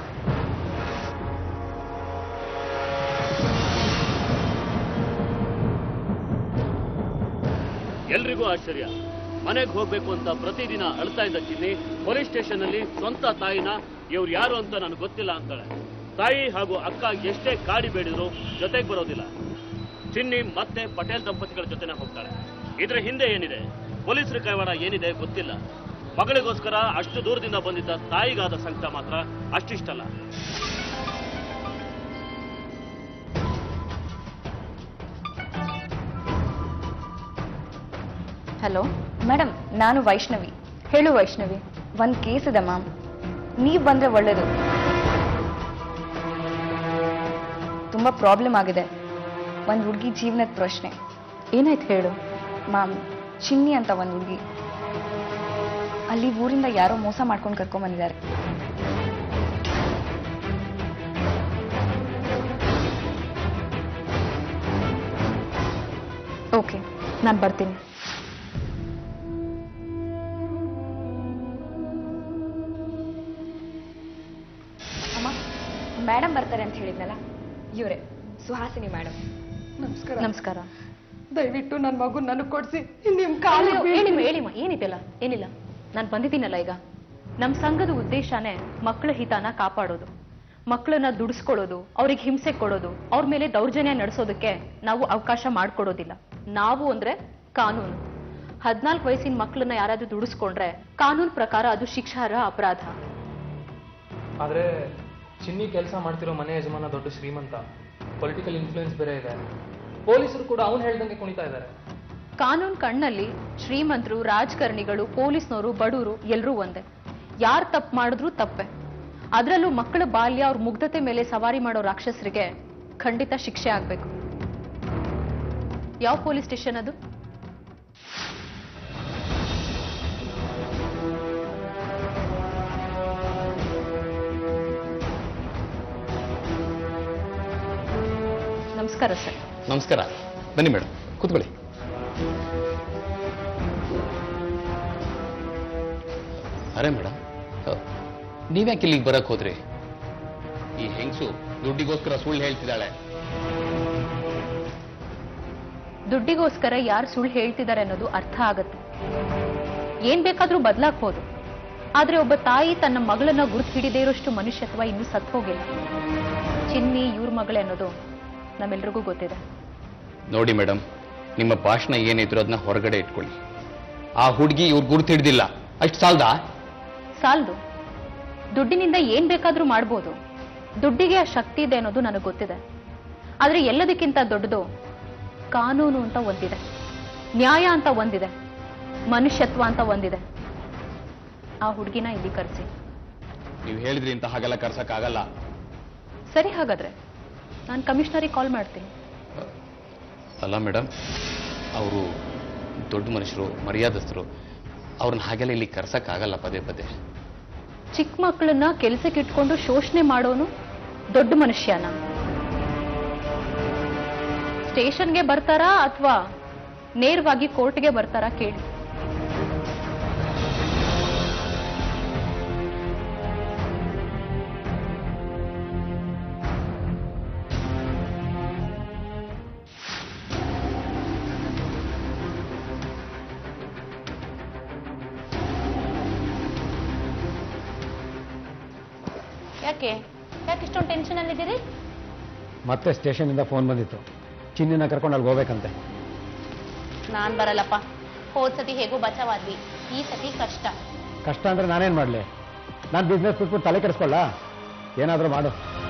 ಎಲ್ರಿಗೂ ಆಶ್ಚರ್ಯ ಮನೆಗೆ ಹೋಗ್ಬೇಕು ಅಂತ ಪ್ರತಿದಿನ ಅಳ್ತಾ ಇದ್ದ ಚಿನ್ನಿ ಪೊಲೀಸ್ ಸ್ಟೇಷನ್ ಅಲ್ಲಿ ಸ್ವಂತ ತಾಯಿನ ಇವ್ರು ಯಾರು ಅಂತ ನನಗೆ ಗೊತ್ತಿಲ್ಲ ಅಂತಾಳೆ ತಾಯಿ ಹಾಗೂ ಅಕ್ಕ ಎಷ್ಟೇ ಕಾಡಿ ಬೇಡಿದ್ರು ಜೊತೆಗೆ ಬರೋದಿಲ್ಲ ಚಿನ್ನಿ ಮತ್ತೆ ಪಟೇಲ್ ದಂಪತಿಗಳ ಜೊತೆನೆ ಹೋಗ್ತಾಳೆ ಇದ್ರ ಹಿಂದೆ ಏನಿದೆ ಪೊಲೀಸರ ಕೈವಾಡ ಏನಿದೆ ಗೊತ್ತಿಲ್ಲ ಮಗಳಿಗೋಸ್ಕರ ಅಷ್ಟು ದೂರದಿಂದ ಬಂದಿದ್ದ ತಾಯಿಗಾದ ಸಂಕಟ ಮಾತ್ರ ಅಷ್ಟಿಷ್ಟಲ್ಲ ಹಲೋ ಮೇಡಮ್ ನಾನು ವೈಷ್ಣವಿ ಹೇಳು ವೈಷ್ಣವಿ ಒಂದು ಕೇಸ್ ಇದೆ ಮ್ಯಾಮ್ ನೀವು ಬಂದ್ರೆ ಒಳ್ಳೇದು ತುಂಬ ಪ್ರಾಬ್ಲಮ್ ಆಗಿದೆ ಒಂದು ಹುಡುಗಿ ಜೀವನದ ಪ್ರಶ್ನೆ ಏನಾಯ್ತು ಹೇಳು ಮ್ಯಾಮ್ ಚಿನ್ನಿ ಅಂತ ಒಂದು ಹುಡುಗಿ ಅಲ್ಲಿ ಊರಿಂದ ಯಾರೋ ಮೋಸ ಮಾಡ್ಕೊಂಡು ಕರ್ಕೊಂಬಂದಿದ್ದಾರೆ ಓಕೆ ನಾನು ಬರ್ತೀನಿ ಅಮ್ಮ ಮೇಡಮ್ ಬರ್ತಾರೆ ಅಂತ ಹೇಳಿದ್ನಲ್ಲ ಇವರೇ ಸುಹಾಸಿನಿ ಮೇಡಮ್ ನಮಸ್ಕಾರ ನಮಸ್ಕಾರ ದಯವಿಟ್ಟು ನನ್ನ ಮಗು ನನಗೆ ಕೊಡ್ಸಿ ನಿಮ್ ಕಾಲು ಹೇಳಿಮ್ಮ ಹೇಳಿಮ್ಮ ಏನಿದೆಲ್ಲ ಏನಿಲ್ಲ ನಾನು ಬಂದಿದ್ದೀನಲ್ಲ ಈಗ ನಮ್ಮ ಸಂಘದ ಉದ್ದೇಶನೇ ಮಕ್ಕಳ ಹಿತನ ಕಾಪಾಡೋದು ಮಕ್ಕಳನ್ನ ದುಡಿಸ್ಕೊಳ್ಳೋದು ಅವ್ರಿಗೆ ಹಿಂಸೆ ಕೊಡೋದು ಅವ್ರ ಮೇಲೆ ದೌರ್ಜನ್ಯ ನಡೆಸೋದಕ್ಕೆ ನಾವು ಅವಕಾಶ ಮಾಡಿಕೊಡೋದಿಲ್ಲ ನಾವು ಅಂದ್ರೆ ಕಾನೂನು ಹದಿನಾಲ್ಕು ವಯಸ್ಸಿನ ಮಕ್ಕಳನ್ನ ಯಾರಾದ್ರೂ ದುಡಿಸ್ಕೊಂಡ್ರೆ ಕಾನೂನು ಪ್ರಕಾರ ಅದು ಶಿಕ್ಷಾರ್ಹ ಅಪರಾಧ ಆದ್ರೆ ಚಿನ್ನಿ ಕೆಲಸ ಮಾಡ್ತಿರೋ ಮನೆ ಯಜಮಾನ ದೊಡ್ಡ ಶ್ರೀಮಂತ ಪೊಲಿಟಿಕಲ್ ಇನ್ಫ್ಲೂಯೆನ್ಸ್ ಬೇರೆ ಇದೆ ಪೊಲೀಸರು ಕೂಡ ಅವ್ನು ಹೇಳ್ದಂಗೆ ಕುಣಿತಾ ಇದ್ದಾರೆ ಕಾನೂನು ಕಣ್ಣಲ್ಲಿ ಶ್ರೀಮಂತರು ರಾಜಕಾರಣಿಗಳು ಪೊಲೀಸ್ನವರು ಬಡವರು ಎಲ್ಲರೂ ಒಂದೇ ಯಾರು ತಪ್ಪು ಮಾಡಿದ್ರು ತಪ್ಪೆ ಅದರಲ್ಲೂ ಮಕ್ಕಳ ಬಾಲ್ಯ ಅವ್ರ ಮುಗ್ಧತೆ ಮೇಲೆ ಸವಾರಿ ಮಾಡೋ ರಾಕ್ಷಸರಿಗೆ ಖಂಡಿತ ಶಿಕ್ಷೆ ಆಗ್ಬೇಕು ಯಾವ ಪೊಲೀಸ್ ಸ್ಟೇಷನ್ ಅದು ನಮಸ್ಕಾರ ಸರ್ ನಮಸ್ಕಾರ ಬನ್ನಿ ಮೇಡಮ್ ಕೂತ್ಕೊಳ್ಳಿ ಅರೆ ಮೇಡಮ್ ನೀವ್ಯಾಕೆ ಇಲ್ಲಿಗೆ ಬರಕ್ ಹೋದ್ರಿ ಈ ಹೆಂಗಸು ದುಡ್ಡಿಗೋಸ್ಕರ ಸುಳ್ಳು ಹೇಳ್ತಿದ್ದಾಳೆ ದುಡ್ಡಿಗೋಸ್ಕರ ಯಾರು ಸುಳ್ಳು ಹೇಳ್ತಿದ್ದಾರೆ ಅನ್ನೋದು ಅರ್ಥ ಆಗತ್ತೆ ಏನ್ ಬೇಕಾದ್ರೂ ಬದಲಾಗ್ಬೋದು ಆದ್ರೆ ಒಬ್ಬ ತಾಯಿ ತನ್ನ ಮಗಳನ್ನ ಗುರುತು ಹಿಡಿದೇ ಇರೋಷ್ಟು ಮನುಷ್ಯತ್ವ ಇನ್ನೂ ಸತ್ ಹೋಗಿಲ್ಲ ಚಿನ್ನಿ ಇವ್ರ ಮಗಳೇ ಅನ್ನೋದು ನಮ್ಮೆಲ್ರಿಗೂ ಗೊತ್ತಿದೆ ನೋಡಿ ಮೇಡಮ್ ನಿಮ್ಮ ಭಾಷಣ ಏನಿದ್ರು ಅದನ್ನ ಹೊರಗಡೆ ಇಟ್ಕೊಳ್ಳಿ ಆ ಹುಡುಗಿ ಇವ್ರು ಗುರುತು ಹಿಡ್ದಿಲ್ಲ ಅಷ್ಟು ಸಾಲ್ದಾ ಸಾಲ್ದು ದುಡ್ಡಿನಿಂದ ಏನ್ ಬೇಕಾದ್ರೂ ಮಾಡ್ಬೋದು ದುಡ್ಡಿಗೆ ಆ ಶಕ್ತಿ ಇದೆ ಅನ್ನೋದು ನನಗೆ ಗೊತ್ತಿದೆ ಆದ್ರೆ ಎಲ್ಲದಕ್ಕಿಂತ ದೊಡ್ಡದು ಕಾನೂನು ಅಂತ ಒಂದಿದೆ ನ್ಯಾಯ ಅಂತ ಒಂದಿದೆ ಮನುಷ್ಯತ್ವ ಅಂತ ಒಂದಿದೆ ಆ ಹುಡುಗಿನ ಇಲ್ಲಿ ಕರೆಸಿ ನೀವು ಹೇಳಿದ್ರಿ ಇಂತ ಹಾಗೆಲ್ಲ ಕರ್ಸಕ್ಕಾಗಲ್ಲ ಸರಿ ಹಾಗಾದ್ರೆ ನಾನು ಕಮಿಷನರಿಗೆ ಕಾಲ್ ಮಾಡ್ತೀನಿ ಅಲ್ಲ ಮೇಡಮ್ ಅವರು ದೊಡ್ಡ ಮನುಷ್ಯರು ಮರ್ಯಾದಸ್ಥರು ಅವ್ರನ್ನ ಹಾಗೆಲ್ಲ ಇಲ್ಲಿ ಕರ್ಸಕ್ಕಾಗಲ್ಲ ಪದೇ ಪದೇ ಚಿಕ್ಕ ಮಕ್ಕಳನ್ನ ಕೆಲ್ಸಕ್ಕೆ ಇಟ್ಕೊಂಡು ಶೋಷಣೆ ಮಾಡೋನು ದೊಡ್ಡ ಮನುಷ್ಯನ ಸ್ಟೇಷನ್ಗೆ ಬರ್ತಾರಾ ಅಥವಾ ನೇರವಾಗಿ ಕೋರ್ಟ್ಗೆ ಬರ್ತಾರಾ ಕೇಳಿ ಯಾಕೆ ಯಾಕೆ ಇಷ್ಟೊಂದು ಟೆನ್ಷನ್ ಅಲ್ಲಿದ್ದೀರಿ ಮತ್ತೆ ಸ್ಟೇಷನಿಂದ ಫೋನ್ ಬಂದಿತ್ತು ಚಿನ್ನಿನ ಕರ್ಕೊಂಡು ಅಲ್ಲಿ ಹೋಗ್ಬೇಕಂತೆ ನಾನ್ ಬರಲ್ಲಪ್ಪ ಹೋದ್ ಸತಿ ಹೇಗೋ ಬಚಾವಾದ್ವಿ ಈ ಸತಿ ಕಷ್ಟ ಕಷ್ಟ ಅಂದ್ರೆ ನಾನೇನು ಮಾಡಲಿ ನಾನು ಬಿಸ್ನೆಸ್ ಬಿಟ್ಬಿಟ್ಟು ತಲೆ ಕೆಡಿಸ್ಕೊಳ್ಳ ಏನಾದರೂ ಮಾಡು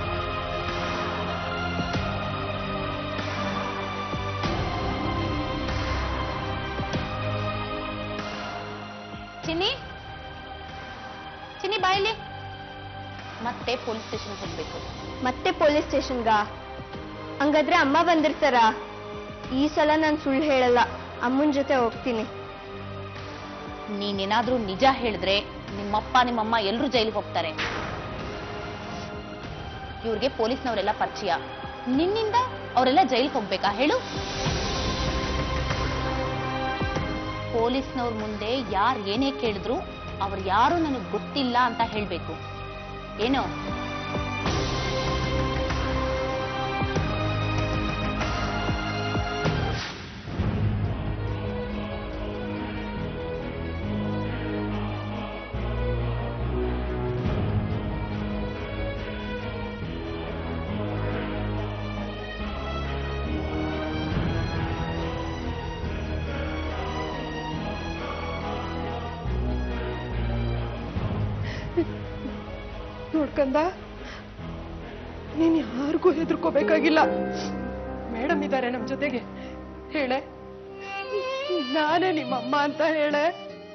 ಚಿನ್ನಿ ಚಿನ್ನಿ ಬಾಯಿಲಿ ಮತ್ತೆ ಪೊಲೀಸ್ ಸ್ಟೇಷನ್ ಹೋಗ್ಬೇಕು ಮತ್ತೆ ಪೊಲೀಸ್ ಸ್ಟೇಷನ್ಗ ಹಂಗಾದ್ರೆ ಅಮ್ಮ ಬಂದಿರ್ತಾರ ಈ ಸಲ ನಾನು ಸುಳ್ಳು ಹೇಳಲ್ಲ ಅಮ್ಮನ ಜೊತೆ ಹೋಗ್ತೀನಿ ನೀನೇನಾದ್ರೂ ನಿಜ ಹೇಳಿದ್ರೆ ನಿಮ್ಮಪ್ಪ ನಿಮ್ಮಮ್ಮ ಎಲ್ರೂ ಜೈಲಿಗೆ ಹೋಗ್ತಾರೆ ಇವ್ರಿಗೆ ಪೊಲೀಸ್ನವರೆಲ್ಲ ಪರಿಚಯ ನಿನ್ನಿಂದ ಅವರೆಲ್ಲ ಜೈಲಿಗೆ ಹೋಗ್ಬೇಕಾ ಹೇಳು ಪೊಲೀಸ್ನವ್ರ ಮುಂದೆ ಯಾರು ಏನೇ ಕೇಳಿದ್ರು ಅವ್ರು ಯಾರು ನನಗೆ ಗೊತ್ತಿಲ್ಲ ಅಂತ ಹೇಳ್ಬೇಕು ಏನೋ ನೋಡ್ಕಂದ ನೀನ್ ಯಾರಿಗೂ ಹೆದರ್ಕೋಬೇಕಾಗಿಲ್ಲ ಮೇಡಮ್ ಇದ್ದಾರೆ ನಮ್ ಜೊತೆಗೆ ಹೇಳೆ ನಾನೇ ನಿಮ್ಮಮ್ಮ ಅಂತ ಹೇಳೆ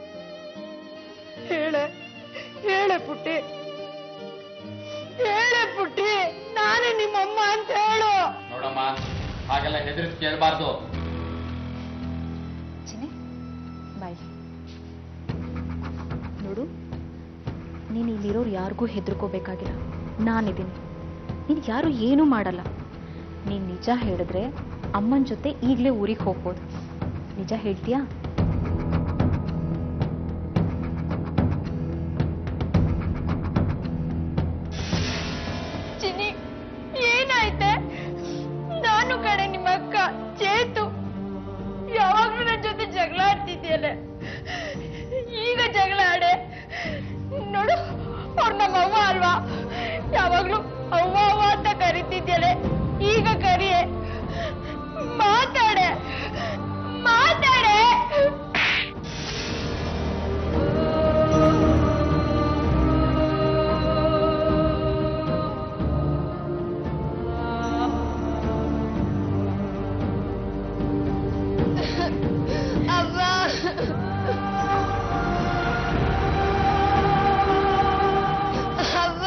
ಹೇಳೆ ಹೇಳೆ ಪುಟ್ಟಿ ಹೇಳೆ ಪುಟ್ಟಿ ನಾನೇ ನಿಮ್ಮಮ್ಮ ಅಂತ ಹೇಳು ನೋಡಮ್ಮ ಹಾಗೆಲ್ಲ ಹೆದರಿಸಿ ಕೇಳಬಾರ್ದು ಬಾಯ್ ನೋಡು ನೀನು ಇಲ್ಲಿರೋರು ಯಾರಿಗೂ ಹೆದರ್ಕೋಬೇಕಾಗಿಲ್ಲ ನಾನಿದ್ದೀನಿ ನೀನು ಯಾರು ಏನೂ ಮಾಡಲ್ಲ ನೀನು ನಿಜ ಹೇಳಿದ್ರೆ ಅಮ್ಮನ ಜೊತೆ ಈಗಲೇ ಊರಿಗೆ ಹೋಗ್ಬೋದು ನಿಜ ಹೇಳ್ತೀಯಾ ಚಿನ್ನಿ ಏನಾಯ್ತೆ ನಾನು ಕಡೆ ನಿಮ್ಮ ಅಕ್ಕ ಚೇತು ಯಾವಾಗ್ಲೂ ನನ್ನ ಜೊತೆ ಜಗಳ ಆಡ್ತಿದ್ಯಲ್ಲ ಈಗ ಜಗಳ ಆಡೆ ನೋಡು ಅಲ್ವಾ ಯಾವಾಗ್ಲೂ ಅವ್ವ ಅವ್ವ ಅಂತ ಕರಿತಿದ್ಯಲೆ ಈಗ ಕರಿಯೆ ಮಾತಾಡೆ ಮಾತಾಡೆ ಅವ್ವ ಅವ್ವ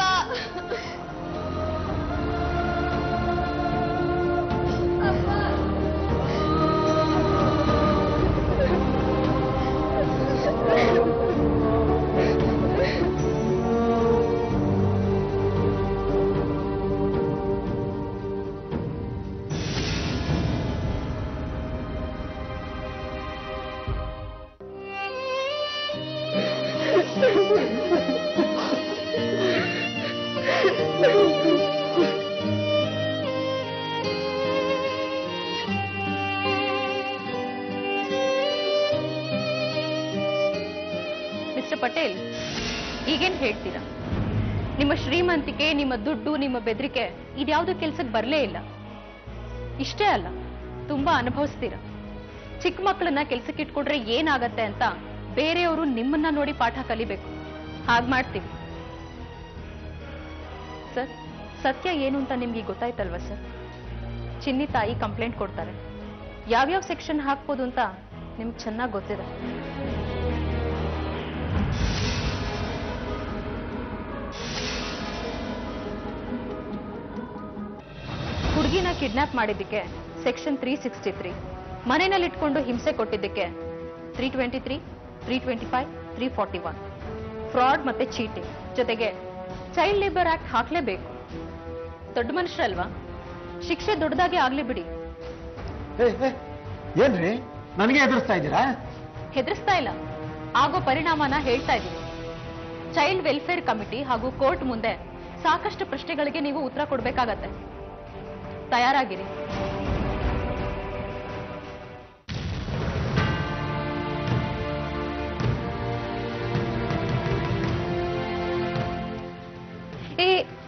ಮಿಸ್ಟರ್ ಪಟೇಲ್ ಈಗೇನ್ ಹೇಳ್ತೀರಾ ನಿಮ್ಮ ಶ್ರೀಮಂತಿಕೆ ನಿಮ್ಮ ದುಡ್ಡು ನಿಮ್ಮ ಬೆದರಿಕೆ ಇದ್ಯಾವುದೋ ಕೆಲ್ಸಕ್ಕೆ ಬರಲೇ ಇಲ್ಲ ಇಷ್ಟೇ ಅಲ್ಲ ತುಂಬಾ ಅನುಭವಿಸ್ತೀರ ಚಿಕ್ಕ ಮಕ್ಕಳನ್ನ ಕೆಲ್ಸಕ್ಕೆ ಇಟ್ಕೊಡ್ರೆ ಏನಾಗತ್ತೆ ಅಂತ ಬೇರೆಯವರು ನಿಮ್ಮನ್ನ ನೋಡಿ ಪಾಠ ಕಲಿಬೇಕು ಹಾಗ್ ಮಾಡ್ತೀವಿ ಸರ್ ಸತ್ಯ ಏನು ಅಂತ ನಿಮ್ಗೆ ಗೊತ್ತಾಯ್ತಲ್ವಾ ಸರ್ ಚಿನ್ನಿ ತಾಯಿ ಕಂಪ್ಲೇಂಟ್ ಕೊಡ್ತಾರೆ ಯಾವ್ಯಾವ ಸೆಕ್ಷನ್ ಹಾಕ್ಬೋದು ಅಂತ ನಿಮ್ಗೆ ಚೆನ್ನಾಗಿ ಗೊತ್ತಿದೆ ಹುಡುಗಿನ ಕಿಡ್ನಾಪ್ ಮಾಡಿದ್ದಕ್ಕೆ ಸೆಕ್ಷನ್ ತ್ರೀ ಸಿಕ್ಸ್ಟಿ ತ್ರೀ ಮನೆಯಲ್ಲಿ ಇಟ್ಕೊಂಡು ಹಿಂಸೆ ಕೊಟ್ಟಿದ್ದಕ್ಕೆ three twenty three three twenty five three forty one fraud ಮತ್ತೆ ಚೀಟಿಂಗ್ ಜೊತೆಗೆ ಚೈಲ್ಡ್ ಲೇಬರ್ ಆಕ್ಟ್ ಹಾಕ್ಲೇಬೇಕು ದೊಡ್ಡ ಮನುಷ್ಯರಲ್ವಾ ಶಿಕ್ಷೆ ದೊಡ್ಡದಾಗಿ ಆಗ್ಲಿ ಬಿಡಿ ಏ, ಏ, ಏನ್ರಿ ನನಗೆ ಎದುರಿಸ್ತಾ ಇದ್ದೀರಾ ಹೆದರ್ಸ್ತಾ ಇಲ್ಲ ಆಗೋ ಪರಿಣಾಮನ ಹೇಳ್ತಾ ಇದ್ದೀವಿ ಚೈಲ್ಡ್ ವೆಲ್ಫೇರ್ ಕಮಿಟಿ ಹಾಗೂ ಕೋರ್ಟ್ ಮುಂದೆ ಸಾಕಷ್ಟು ಪ್ರಶ್ನೆಗಳಿಗೆ ನೀವು ಉತ್ತರ ಕೊಡ್ಬೇಕಾಗತ್ತೆ ತಯಾರಾಗಿರಿ ಏ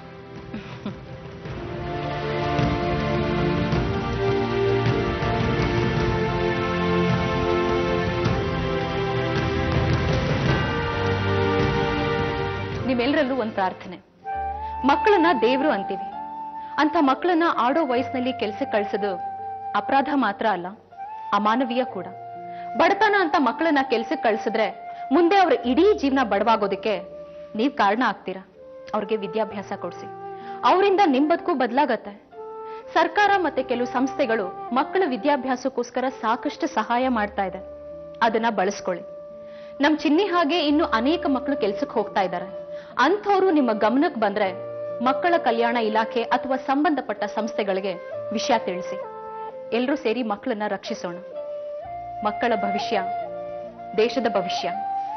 ನಿಮ್ಮೆಲ್ಲರಲ್ಲೂ ಒಂದು ಪ್ರಾರ್ಥನೆ ಮಕ್ಕಳನ್ನ ದೇವ್ರು ಅಂತೀವಿ ಅಂತ ಮಕ್ಕಳನ್ನ ಆಡೋ ವಯಸ್ಸಿನಲ್ಲಿ ಕೆಲ್ಸಕ್ಕೆ ಕಳ್ಸೋದು ಅಪರಾಧ ಮಾತ್ರ ಅಲ್ಲ ಅಮಾನವೀಯ ಕೂಡ ಬಡತನ ಅಂತ ಮಕ್ಕಳನ್ನ ಕೆಲ್ಸಕ್ಕೆ ಕಳ್ಸಿದ್ರೆ ಮುಂದೆ ಅವ್ರ ಇಡೀ ಜೀವನ ಬಡವಾಗೋದಕ್ಕೆ ನೀವ್ ಕಾರಣ ಆಗ್ತೀರಾ ಅವ್ರಿಗೆ ವಿದ್ಯಾಭ್ಯಾಸ ಕೊಡ್ಸಿ ಅವರಿಂದ ನಿಮ್ ಬದುಕು ಬದಲಾಗತ್ತೆ ಸರ್ಕಾರ ಮತ್ತೆ ಕೆಲವು ಸಂಸ್ಥೆಗಳು ಮಕ್ಕಳ ವಿದ್ಯಾಭ್ಯಾಸಕ್ಕೋಸ್ಕರ ಸಾಕಷ್ಟು ಸಹಾಯ ಮಾಡ್ತಾ ಇದೆ ಅದನ್ನ ಬಳಸ್ಕೊಳ್ಳಿ ನಮ್ ಚಿನ್ನಿ ಹಾಗೆ ಇನ್ನು ಅನೇಕ ಮಕ್ಕಳು ಕೆಲ್ಸಕ್ಕೆ ಹೋಗ್ತಾ ಇದ್ದಾರೆ ಅಂಥವ್ರು ನಿಮ್ಮ ಗಮನಕ್ಕೆ ಬಂದ್ರೆ ಮಕ್ಕಳ ಕಲ್ಯಾಣ ಇಲಾಖೆ ಅಥವಾ ಸಂಬಂಧಪಟ್ಟ ಸಂಸ್ಥೆಗಳಿಗೆ ವಿಷಯ ತಿಳಿಸಿ ಎಲ್ಲರೂ ಸೇರಿ ಮಕ್ಕಳನ್ನ ರಕ್ಷಿಸೋಣ ಮಕ್ಕಳ ಭವಿಷ್ಯ ದೇಶದ ಭವಿಷ್ಯ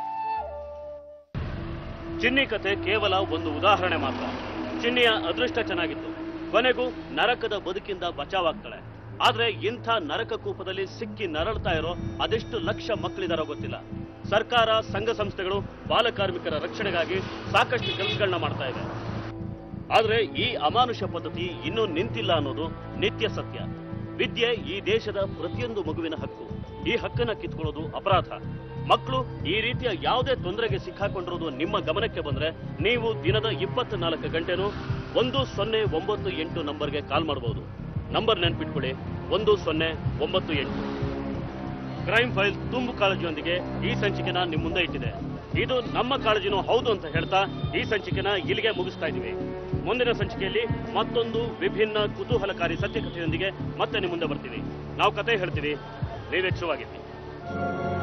ಚಿನ್ನಿ ಕತೆ ಕೇವಲ ಒಂದು ಉದಾಹರಣೆ ಮಾತ್ರ ಚಿನ್ನಿಯ ಅದೃಷ್ಟ ಚೆನ್ನಾಗಿತ್ತು ಕೊನೆಗೂ ನರಕದ ಬದುಕಿಂದ ಬಚಾವಾಗ್ತಾಳೆ ಆದ್ರೆ ಇಂಥ ನರಕ ಕೂಪದಲ್ಲಿ ಸಿಕ್ಕಿ ನರಳ್ತಾ ಇರೋ ಅದೆಷ್ಟು ಲಕ್ಷ ಮಕ್ಕಳಿದಾರೋ ಗೊತ್ತಿಲ್ಲ ಸರ್ಕಾರ ಸಂಘ ಸಂಸ್ಥೆಗಳು ಬಾಲಕಾರ್ಮಿಕರ ರಕ್ಷಣೆಗಾಗಿ ಸಾಕಷ್ಟು ಕೆಲಸಗಳನ್ನ ಮಾಡ್ತಾ ಇವೆ ಆದ್ರೆ ಈ ಅಮಾನುಷ ಪದ್ಧತಿ ಇನ್ನೂ ನಿಂತಿಲ್ಲ ಅನ್ನೋದು ನಿತ್ಯ ಸತ್ಯ ವಿದ್ಯೆ ಈ ದೇಶದ ಪ್ರತಿಯೊಂದು ಮಗುವಿನ ಹಕ್ಕು ಈ ಹಕ್ಕನ್ನ ಕಿತ್ಕೊಳ್ಳೋದು ಅಪರಾಧ ಮಕ್ಕಳು ಈ ರೀತಿಯ ಯಾವುದೇ ತೊಂದರೆಗೆ ಸಿಕ್ಕಾಕೊಂಡಿರೋದು ನಿಮ್ಮ ಗಮನಕ್ಕೆ ಬಂದ್ರೆ ನೀವು ದಿನದ ಇಪ್ಪತ್ನಾಲ್ಕು ಗಂಟೆನೂ ಒಂದು ಸೊನ್ನೆ ಒಂಬತ್ತು ಎಂಟು ನಂಬರ್ಗೆ ಕಾಲ್ ಮಾಡಬಹುದು ನಂಬರ್ ನೆನ್ಪಿಟ್ಕೊಳ್ಳಿ ಒಂದು ಸೊನ್ನೆ ಒಂಬತ್ತು ಎಂಟು ಕ್ರೈಮ್ ಫೈಲ್ ತುಂಬು ಕಾಳಜಿಯೊಂದಿಗೆ ಈ ಸಂಚಿಕೆನ ನಿಮ್ಮ ಮುಂದೆ ಇಟ್ಟಿದೆ ಇದು ನಮ್ಮ ಕಾಳಜಿನೂ ಹೌದು ಅಂತ ಹೇಳ್ತಾ ಈ ಸಂಚಿಕೆನ ಇಲ್ಲಿಗೆ ಮುಗಿಸ್ತಾ ಇದೀವಿ ಮುಂದಿನ ಸಂಚಿಕೆಯಲ್ಲಿ ಮತ್ತೊಂದು ವಿಭಿನ್ನ ಕುತೂಹಲಕಾರಿ ಸತ್ಯಕಥೆಯೊಂದಿಗೆ ಮತ್ತೆ ನಿಮ್ಮ ಮುಂದೆ ಬರ್ತೀವಿ ನಾವು ಕತೆ ಹೇಳ್ತೀವಿ ನೀವೆಚ್ಚರವಾಗಿರ್ತೀವಿ